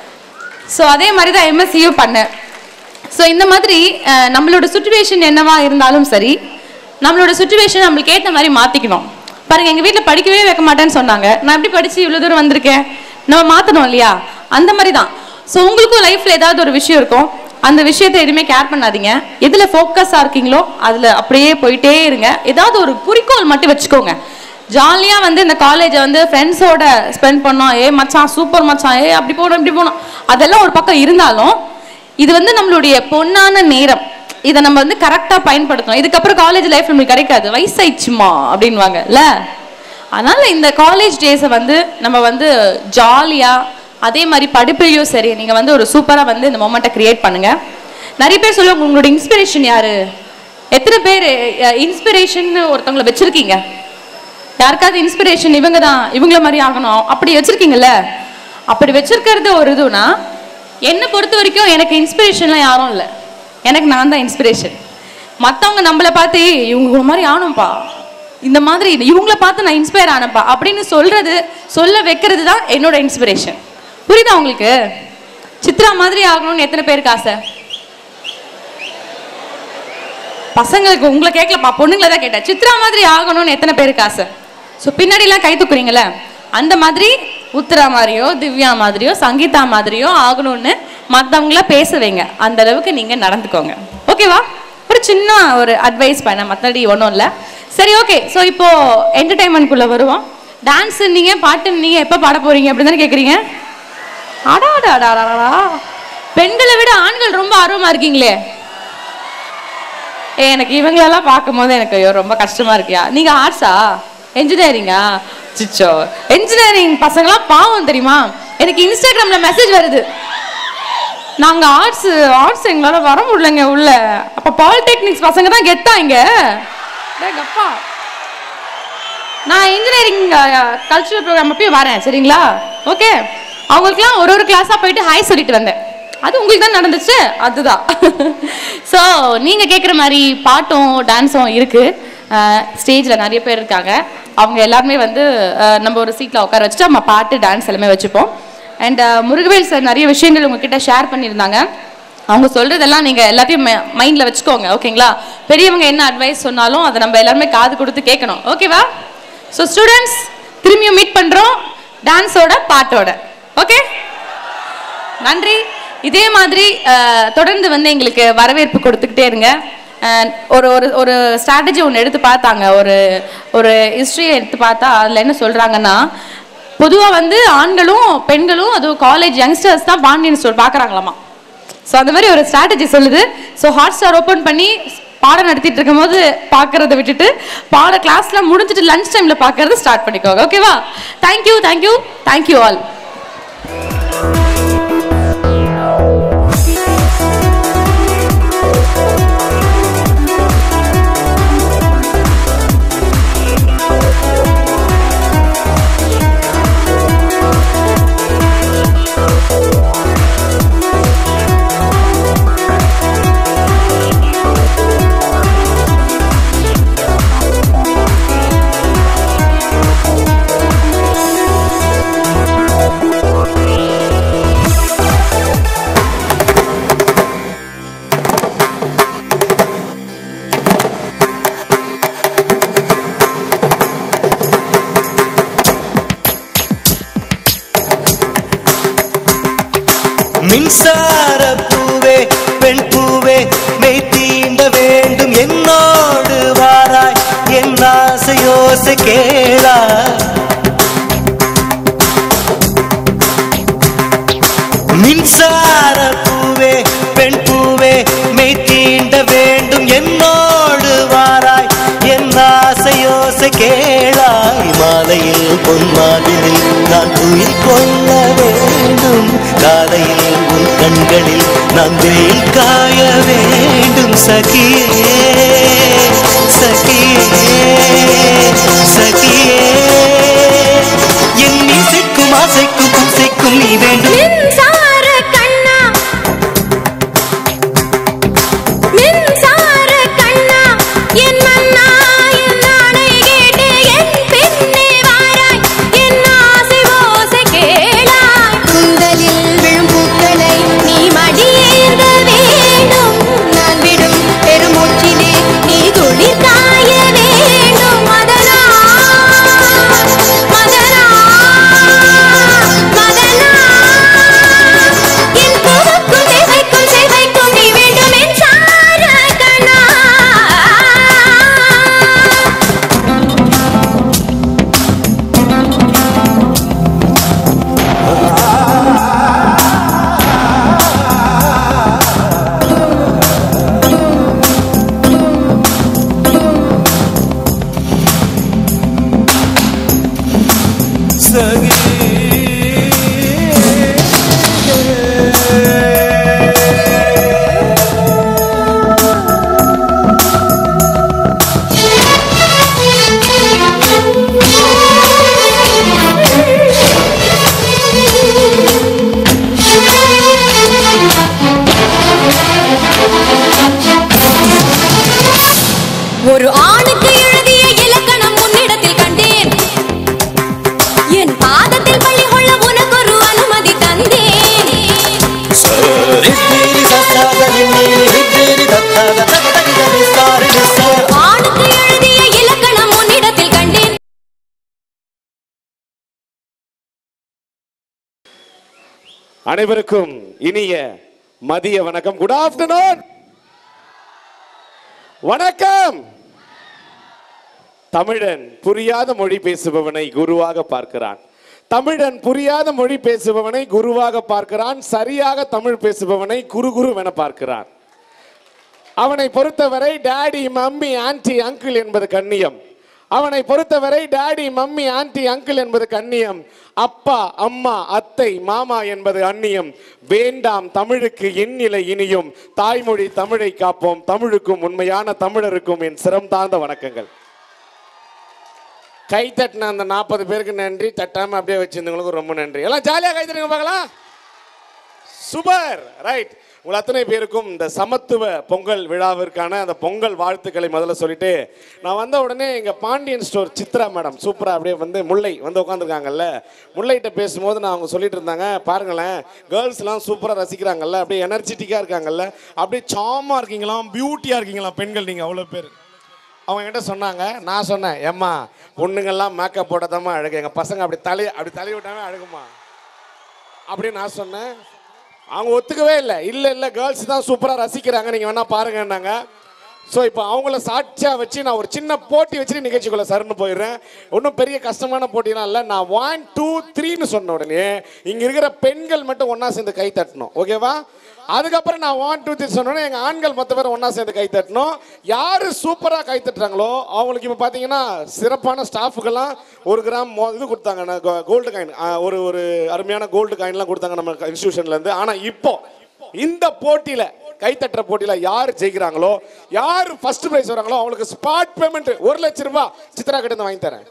ஸோ அதே மாதிரி தான் எம்எஸ்சியும் பண்ணேன் ஸோ இந்த மாதிரி அஹ், நம்மளோட சுச்சுவேஷன் என்னவா இருந்தாலும் சரி நம்மளோட சுச்சுவேஷன் நம்மளுக்கு ஏற்ற மாதிரி மாற்றிக்கணும் பாருங்க எங்கள் வீட்டில் படிக்கவே வைக்க மாட்டேன்னு சொன்னாங்க நான் எப்படி படித்து இவ்வளோ தூரம் வந்திருக்கேன் நம்ம மாற்றணும் இல்லையா அந்த மாதிரி தான் ஸோ உங்களுக்கும் லைஃப்பில் ஏதாவது ஒரு விஷயம் இருக்கும் அந்த விஷயத்தை எதுவுமே கேர் பண்ணாதீங்க எதில் ஃபோக்கஸாக இருக்கீங்களோ அதில் அப்படியே போயிட்டே இருங்க ஏதாவது ஒரு குறிக்கோள் மட்டும் வச்சுக்கோங்க ஜாலியாக வந்து இந்த காலேஜை வந்து ஃப்ரெண்ட்ஸோட ஸ்பெண்ட் பண்ணோம் ஏ மச்சான் சூப்பர் மச்சான் ஏ அப்படி போனோம் இப்படி போனோம் அதெல்லாம் ஒரு பக்கம் இருந்தாலும் இது வந்து நம்மளுடைய பொன்னான நேரம் இதை நம்ம வந்து கரெக்டாக பயன்படுத்தணும் இதுக்கப்புறம் காலேஜ் லைஃப் நம்மளுக்கு கிடைக்காது வயசாயிடுச்சுமா அப்படின்வாங்கல்ல அதனால இந்த காலேஜ் டேஸை வந்து நம்ம வந்து ஜாலியாக அதே மாதிரி படிப்புலையும் சரி நீங்கள் வந்து ஒரு சூப்பராக வந்து இந்த மொமெண்ட்டை கிரியேட் பண்ணுங்க நிறைய பேர் சொல்லுவாங்க உங்களோட இன்ஸ்பிரேஷன் யாரு எத்தனை பேர் இன்ஸ்பிரேஷன் ஒருத்தவங்களை வச்சிருக்கீங்க யாருக்காவது இன்ஸ்பிரேஷன் இவங்க தான் இவங்கள மாதிரி ஆகணும் அப்படி வச்சிருக்கீங்கல்ல அப்படி வச்சிருக்கிறது ஒரு இதுனா என்னை பொறுத்த வரைக்கும் எனக்கு இன்ஸ்பிரேஷன்லாம் யாரும் இல்லை எனக்கு நான் தான் இன்ஸ்பிரேஷன் மற்றவங்க நம்மளை பார்த்து "ஏய், இவங்க ஒரு மாதிரி ஆகணும்ப்பா இந்த மாதிரி இவங்கள பார்த்து நான் இன்ஸ்பயர் ஆனப்பா அப்படின்னு சொல்றது சொல்ல வைக்கிறது தான் என்னோட இன்ஸ்பிரேஷன் புரியுதா உங்களுக்கு சித்ரா மாதிரி ஆகணும்னு எத்தனை பேருக்கு ஆசை பசங்களுக்கு உங்களை கேட்கலப்பா பொண்ணுங்களை தான் கேட்டேன் சித்ரா மாதிரி ஆகணும்னு எத்தனை பேருக்கு ஆசை ஸோ பின்னாடிலாம் கை தூக்குறீங்களே அந்த மாதிரி உத்ரா மாதிரியோ திவ்யா மாதிரியோ சங்கீதா மாதிரியோ ஆகணும்னு மற்றவங்கள பேச வைங்க அந்த அளவுக்கு நீங்கள் நடந்துக்கோங்க ஓகேவா ஒரு சின்ன ஒரு அட்வைஸ் பண்ண மற்றபடி ஒன்றும் இல்லை சரி ஓகே ஸோ இப்போ என்டர்டைன்மெண்ட்குள்ளே வருவோம் டான்ஸ் நீங்கள் பாட்டு நீங்கள் எப்போ பாட போறீங்க அப்படின்னு தானே கேட்குறீங்க அடாடாடாடாடா பெண்களை விட ஆண்கள் ரொம்ப ஆர்வமா இருக்கீங்களே ஏ எனக்கு இவங்களெல்லாம் பார்க்கும்போது எனக்கு ஐயோ ரொம்ப கஷ்டமா இருக்கியா நீங்க ஆர்ட்ஸா என்ஜினியரிங்கா சிச்சோ என்ஜினியரிங் பசங்களாம் பாவம் தெரியுமா எனக்கு இன்ஸ்டாகிராம்ல மெசேஜ் வருது நாங்க ஆர்ட்ஸ் ஆர்ட்ஸ் எங்களால வர முடியலங்க உள்ள அப்ப பாலிடெக்னிக்ஸ் பசங்க தான் கெத்தா இங்க டேய் கப்பா நான் இன்ஜினியரிங் கல்ச்சுரல் ப்ரோக்ராம் அப்பயும் வரேன் சரிங்களா ஓகே அவங்களுக்குலாம் ஒரு ஒரு கிளாஸாக போயிட்டு ஹாய் சொல்லிட்டு வந்தேன் அது உங்களுக்கு தான் நடந்துச்சு அதுதான் ஸோ நீங்கள் கேட்குற மாதிரி பாட்டும் டான்ஸும் இருக்குது ஸ்டேஜில் நிறைய பேர் இருக்காங்க அவங்க எல்லாருமே வந்து அஹ், நம்ம ஒரு சீட்டில் உட்கார வச்சுட்டு நம்ம பாட்டு டான்ஸ் எல்லாமே வச்சுப்போம் அண்ட் முருகவேல் சார் நிறைய விஷயங்கள் உங்ககிட்ட ஷேர் பண்ணியிருந்தாங்க அவங்க சொல்றதெல்லாம் நீங்க எல்லாத்தையும் மைண்ட்ல வச்சுக்கோங்க ஓகேங்களா பெரியவங்க என்ன அட்வைஸ் சொன்னாலும் அதை நம்ம எல்லாருமே காது கொடுத்து கேட்கணும் ஓகேவா ஸோ ஸ்டூடெண்ட்ஸ் திரும்பியும் மீட் பண்றோம் டான்ஸோட பாட்டோட ஓகே நன்றி இதே மாதிரி அஹ், தொடர்ந்து வந்து எங்களுக்கு வரவேற்பு கொடுத்துக்கிட்டே இருங்க அஹ், ஒரு ஒரு ஒரு ஸ்ட்ராட்டஜி ஒன்று எடுத்து பார்த்தாங்க ஒரு ஒரு ஹிஸ்ட்ரியை எடுத்து பார்த்தா அதில் என்ன சொல்கிறாங்கன்னா பொதுவாக வந்து ஆண்களும் பெண்களும் அதுவும் காலேஜ் யங்ஸ்டர்ஸ் தான் பாண்டியன் ஸ்டோர் பார்க்குறாங்களாமா ஸோ அந்த மாதிரி ஒரு ஸ்ட்ராட்டஜி சொல்லுது ஸோ ஹாட் ஸ்டார் ஓப்பன் பண்ணி பாடம் நடத்திட்டு இருக்கும்போது பார்க்கறத விட்டுட்டு பாட கிளாஸ்ல முடிஞ்சிட்டு லஞ்ச் டைம்ல பார்க்கறது ஸ்டார்ட் பண்ணிக்கோங்க ஓகேவா தேங்க்யூ தேங்க்யூ தேங்க்யூ ஆல் மின்சார பூவே பெண் பூவே மெய் தீண்ட வேண்டும் என்னோடு வாராய் என் ஆசையோசை கேளா மின்சார பூவே பெண் பூவே மெய் தீண்ட வேண்டும் என்னோடு வாராய் என் ஆசையோசை கேளாய் மாலையில் பொன்மாதிரில் நான் துயில் கொள்ள வேண்டும் காலையில் உன் கண்களில் நான் வெயில் காய வேண்டும் சகியே சகியே சகியே என் இசைக்கும் ஆசைக்கும் பூசைக்கும் நீ வேண்டும் மின்சார கண்ணா மின்சார கண்ணா என் மன்னா என் ஆணை கேட்டு என் பின்னே வாராய் என் ஆசை ஓசை கேளாய் குந்தலில் விழும் பூக்களை நீ மடியேந்த வேண்டும் நான் விடும் பெருமூச்சிலே நீ துளிர் காய வேண்டும் மதனா மதனா மதனா என் பூவுக்கும் தேவைக்கும் சேவைக்கும் நீ வேண்டும் என் சார கண்ணா ஒரு ஆணுக்கு எழுதிய இலக்கணம் உன்னிடத்தில் கண்டேன் என் பாதத்தில் பள்ளி கொள்ள உனக்கு ஒரு அனுமதி தந்தேன் ஆணுக்கு எழுதிய இலக்கணம் உன்னிடத்தில் கண்டேன் அனைவருக்கும் இனிய மதிய வணக்கம் குட் ஆஃப்டர்நூன் வணக்கம் தமிழன் புரியாத மொழி பேசுபவனை குருவாக பார்க்கிறான் தமிழன் புரியாத மொழி பேசுபவனை குருவாக பார்க்கிறான் சரியாக தமிழ் பேசுபவனை குரு குருவென பார்க்கிறான் அவனை பொறுத்தவரை டாடி மம்மி ஆன்டி அங்கிள் என்பது கண்ணியம் அவனை பொறுத்தவரை டாடி மம்மி ஆன்டி அங்கிள் என்பது கண்ணியம் அப்பா அம்மா அத்தை மாமா என்பது அந்நியம் வேண்டாம் தமிழுக்கு எண்ணிலை இனியும் தாய்மொழி தமிழை காப்போம் தமிழுக்கும் உண்மையான தமிழருக்கும் என் சிரம் தாழ்ந்த வணக்கங்கள் கை தட்டின அந்த நாற்பது பேருக்கு நன்றி தட்டாம அப்படியே வச்சிருந்தவங்களுக்கு ரொம்ப நன்றி எல்லாம் ஜாலியாக கை தட்டுங்க பார்க்கலாம் சூப்பர் ரைட் உங்கள் அத்தனை பேருக்கும் இந்த சமத்துவ பொங்கல் விழாவிற்கான அந்த பொங்கல் வாழ்த்துக்களை முதல்ல சொல்லிட்டு நான் வந்த உடனே எங்கள் பாண்டியன் ஸ்டோர் சித்ரா மேடம் சூப்பராக அப்படியே வந்து முல்லை வந்து உட்காந்துருக்காங்கல்ல முல்லைகிட்ட பேசும்போது நான் அவங்க சொல்லிட்டு இருந்தாங்க பாருங்களேன் கேர்ள்ஸ்லாம் சூப்பராக ரசிக்கிறாங்கல்ல அப்படியே எனர்ஜெட்டிக்காக இருக்காங்கல்ல அப்படியே சாமாக இருக்கீங்களாம் பியூட்டியாக இருக்கீங்களாம் பெண்கள் நீங்கள் அவ்வளோ பேர் அவங்க என்கிட்ட சொன்னாங்க நான் சொன்னேன் ஏம்மா பொண்ணுங்கள்லாம் மேக்கப் போட்டதாம்மா அழகு எங்கள் பசங்க அப்படி தலை அப்படி தலை விட்டாமே அழகுமா அப்படின்னு நான் சொன்னேன் அவங்க ஒத்துக்கவே இல்லை இல்லை இல்லை கேர்ள்ஸ் தான் சூப்பராக ரசிக்கிறாங்க நீங்கள் வேணா பாருங்கன்னாங்க ஸோ இப்போ அவங்கள சாட்சியாக வச்சு நான் ஒரு சின்ன போட்டி வச்சுட்டு நிகழ்ச்சிக்குள்ள சருன்னு போயிடுறேன் ஒன்றும் பெரிய கஷ்டமான போட்டிலாம் இல்லை நான் ஒன் டூ த்ரீன்னு சொன்ன உடனே இங்கே இருக்கிற பெண்கள் மட்டும் ஒன்றா சேர்ந்து கை தட்டணும் ஓகேவா அதுக்கப்புறம் நான் ஒன் டூ த்ரீ சொன்னோன்னே எங்கள் ஆண்கள் மொத்த பேர் ஒன்றா சேர்ந்து கை தட்டணும் யார் சூப்பராக கை தட்டுறாங்களோ அவங்களுக்கு இப்போ பார்த்தீங்கன்னா சிறப்பான ஸ்டாஃபுக்கெல்லாம் ஒரு கிராம் மோ- இது கொடுத்தாங்க கோல்டு காயின் ஒரு ஒரு அருமையான கோல்டு காயின்லாம் கொடுத்தாங்க நம்ம இன்ஸ்டியூஷன்லேருந்து ஆனால் இப்போ இந்த போட்டியில் கைத்தட்டுற போட்டியில் யார் ஜெயிக்கிறாங்களோ யார் ஃபர்ஸ்ட் ப்ரைஸ் வராங்களோ அவங்களுக்கு ஸ்பாட் பேமெண்ட் ஒரு லட்சம் ரூபாய் சித்ரா கிட்ட இருந்து வாங்கி தரேன்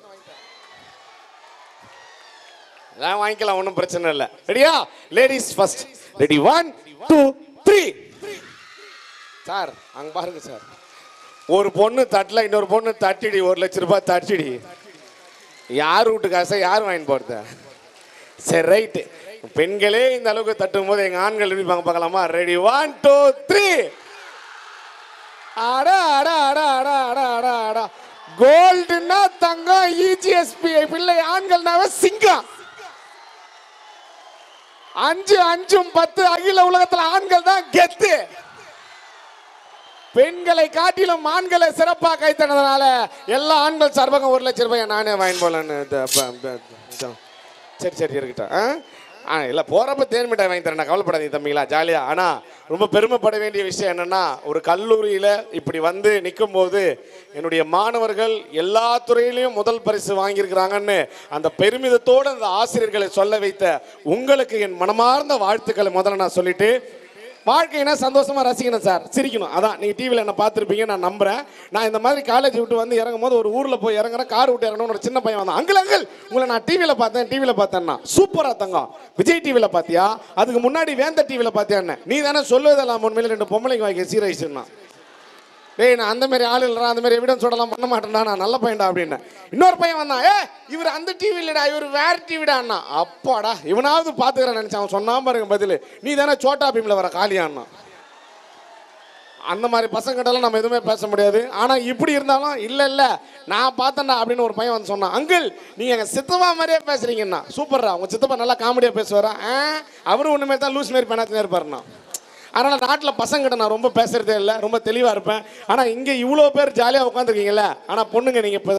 அதான் வாங்கிக்கலாம் ஒன்றும் பிரச்சனை இல்லை ரெடியா ladies first ready one two three sir அங்க பாருங்க சார் ஒரு பொண்ணு தட்டல இன்னொரு பொண்ணு தட்டிடி ஒரு லட்சம் ரூபாய் தட்டிடி யார் வீட்டு காசை யார் வாங்கி போறது சரி ரைட்டு பெண்களே இந்த அளவுக்கு தட்டும் போது எங்க ஆண்கள் இருப்பாங்க பார்க்கலாமா ரெடி ஒன் டூ த்ரீ அடா அடா அடா அடா அடா அடா அடா கோல்டுன்னா தங்கம் இஜிஎஸ்பி பிள்ளை ஆண்கள்னாவே சிங்கம் அஞ்சு அஞ்சும் பத்து அகில உலகத்துல ஆண்கள் தான் கெத்து பெண்களை காட்டிலும் ஆண்களை சிறப்பாக கைத்தனதுனால எல்லா ஆண்கள் சார்பாக ஒரு லட்சம் ரூபாய் நானே வாங்கி போலான்னு இது, ப- ப- இது. சரி சரி இருக்கட்டும் ஆ ஆ இல்லை போகிறப்ப தேன் மிட்டாய் வாங்கி தரேன் கவலைப்படாதீங்க தம்பிங்களா ஜாலியாக ஆனால் ரொம்ப பெருமைப்பட வேண்டிய விஷயம் என்னென்னா ஒரு கல்லூரியில் இப்படி வந்து நிற்கும்போது என்னுடைய மாணவர்கள் எல்லா துறையிலையும் முதல் பரிசு வாங்கியிருக்கிறாங்கன்னு அந்த பெருமிதத்தோடு அந்த ஆசிரியர்களை சொல்ல வைத்த உங்களுக்கு என் மனமார்ந்த வாழ்த்துக்களை முதல்ல நான் சொல்லிட்டு வாழ்க்கைனா சந்தோஷமா ரசிக்கணும் சார் சிரிக்கணும் அதான் நீங்கள் டிவியில் என்ன பார்த்துருப்பீங்க நான் நம்புறேன் நான் இந்த மாதிரி காலேஜ் விட்டு வந்து இறங்கும் போது ஒரு ஊரில் போய் இறங்குறேன் கார் விட்டு இறங்கணும்னு ஒரு சின்ன பையன் வந்தான் அங்கிள் அங்கிள் உங்களை நான் டிவியில் பார்த்தேன் டிவியில் பார்த்தேன்னா சூப்பராக தங்கம் விஜய் டிவியில் பார்த்தியா அதுக்கு முன்னாடி வேந்த டிவியில் பார்த்தியான்னு நீ தானே சொல்லுவதெல்லாம் உண்மையில ரெண்டு பொம்பளைங்க வாங்கி சீரைஸ்னா டேய் நான் அந்த மாதிரி ஆள் இல்லைடா அந்த மாதிரி எவிடன்ஸ் சொல்லலாம் பண்ண மாட்டேன்டா நான் நல்ல பையன்டா அப்படின்னு இன்னொரு பையன் வந்தான் ஏ இவர் அந்த டிவி இல்லடா இவர் வேற டிவிடா அண்ணா அப்பாடா இவனாவது பாத்துக்கிறேன் நினைச்சான் அவன் சொன்னா பாருங்க பதில் நீ தானே சோட்டா பீம்ல வர காலியான்னா அந்த மாதிரி பசங்கிட்டலாம் நம்ம எதுவுமே பேச முடியாது ஆனால் இப்படி இருந்தாலும் இல்லை இல்லை நான் பார்த்தேன்டா அப்படின்னு ஒரு பையன் வந்து சொன்னான் அங்கிள் நீங்கள் எங்கள் சித்தப்பா மாதிரியே பேசுறீங்கண்ணா சூப்பர்ரா உங்கள் சித்தப்பா நல்லா காமெடியாக பேசுவாரா ஆ அவரும் ஒன்றுமே தான் லூஸ் மாரி பண்ணாச்சுன்னு இருப்பாருண்ணா அதனால் நாட்டில் பசங்கிட்ட நான் ரொம்ப பேசுறதே இல்லை ரொம்ப தெளிவாக இருப்பேன் ஆனால் இங்கே இவ்வளோ பேர் ஜாலியாக உட்காந்துருக்கீங்கல்ல ஆனால் பொண்ணுங்க நீங்கள் இப்போ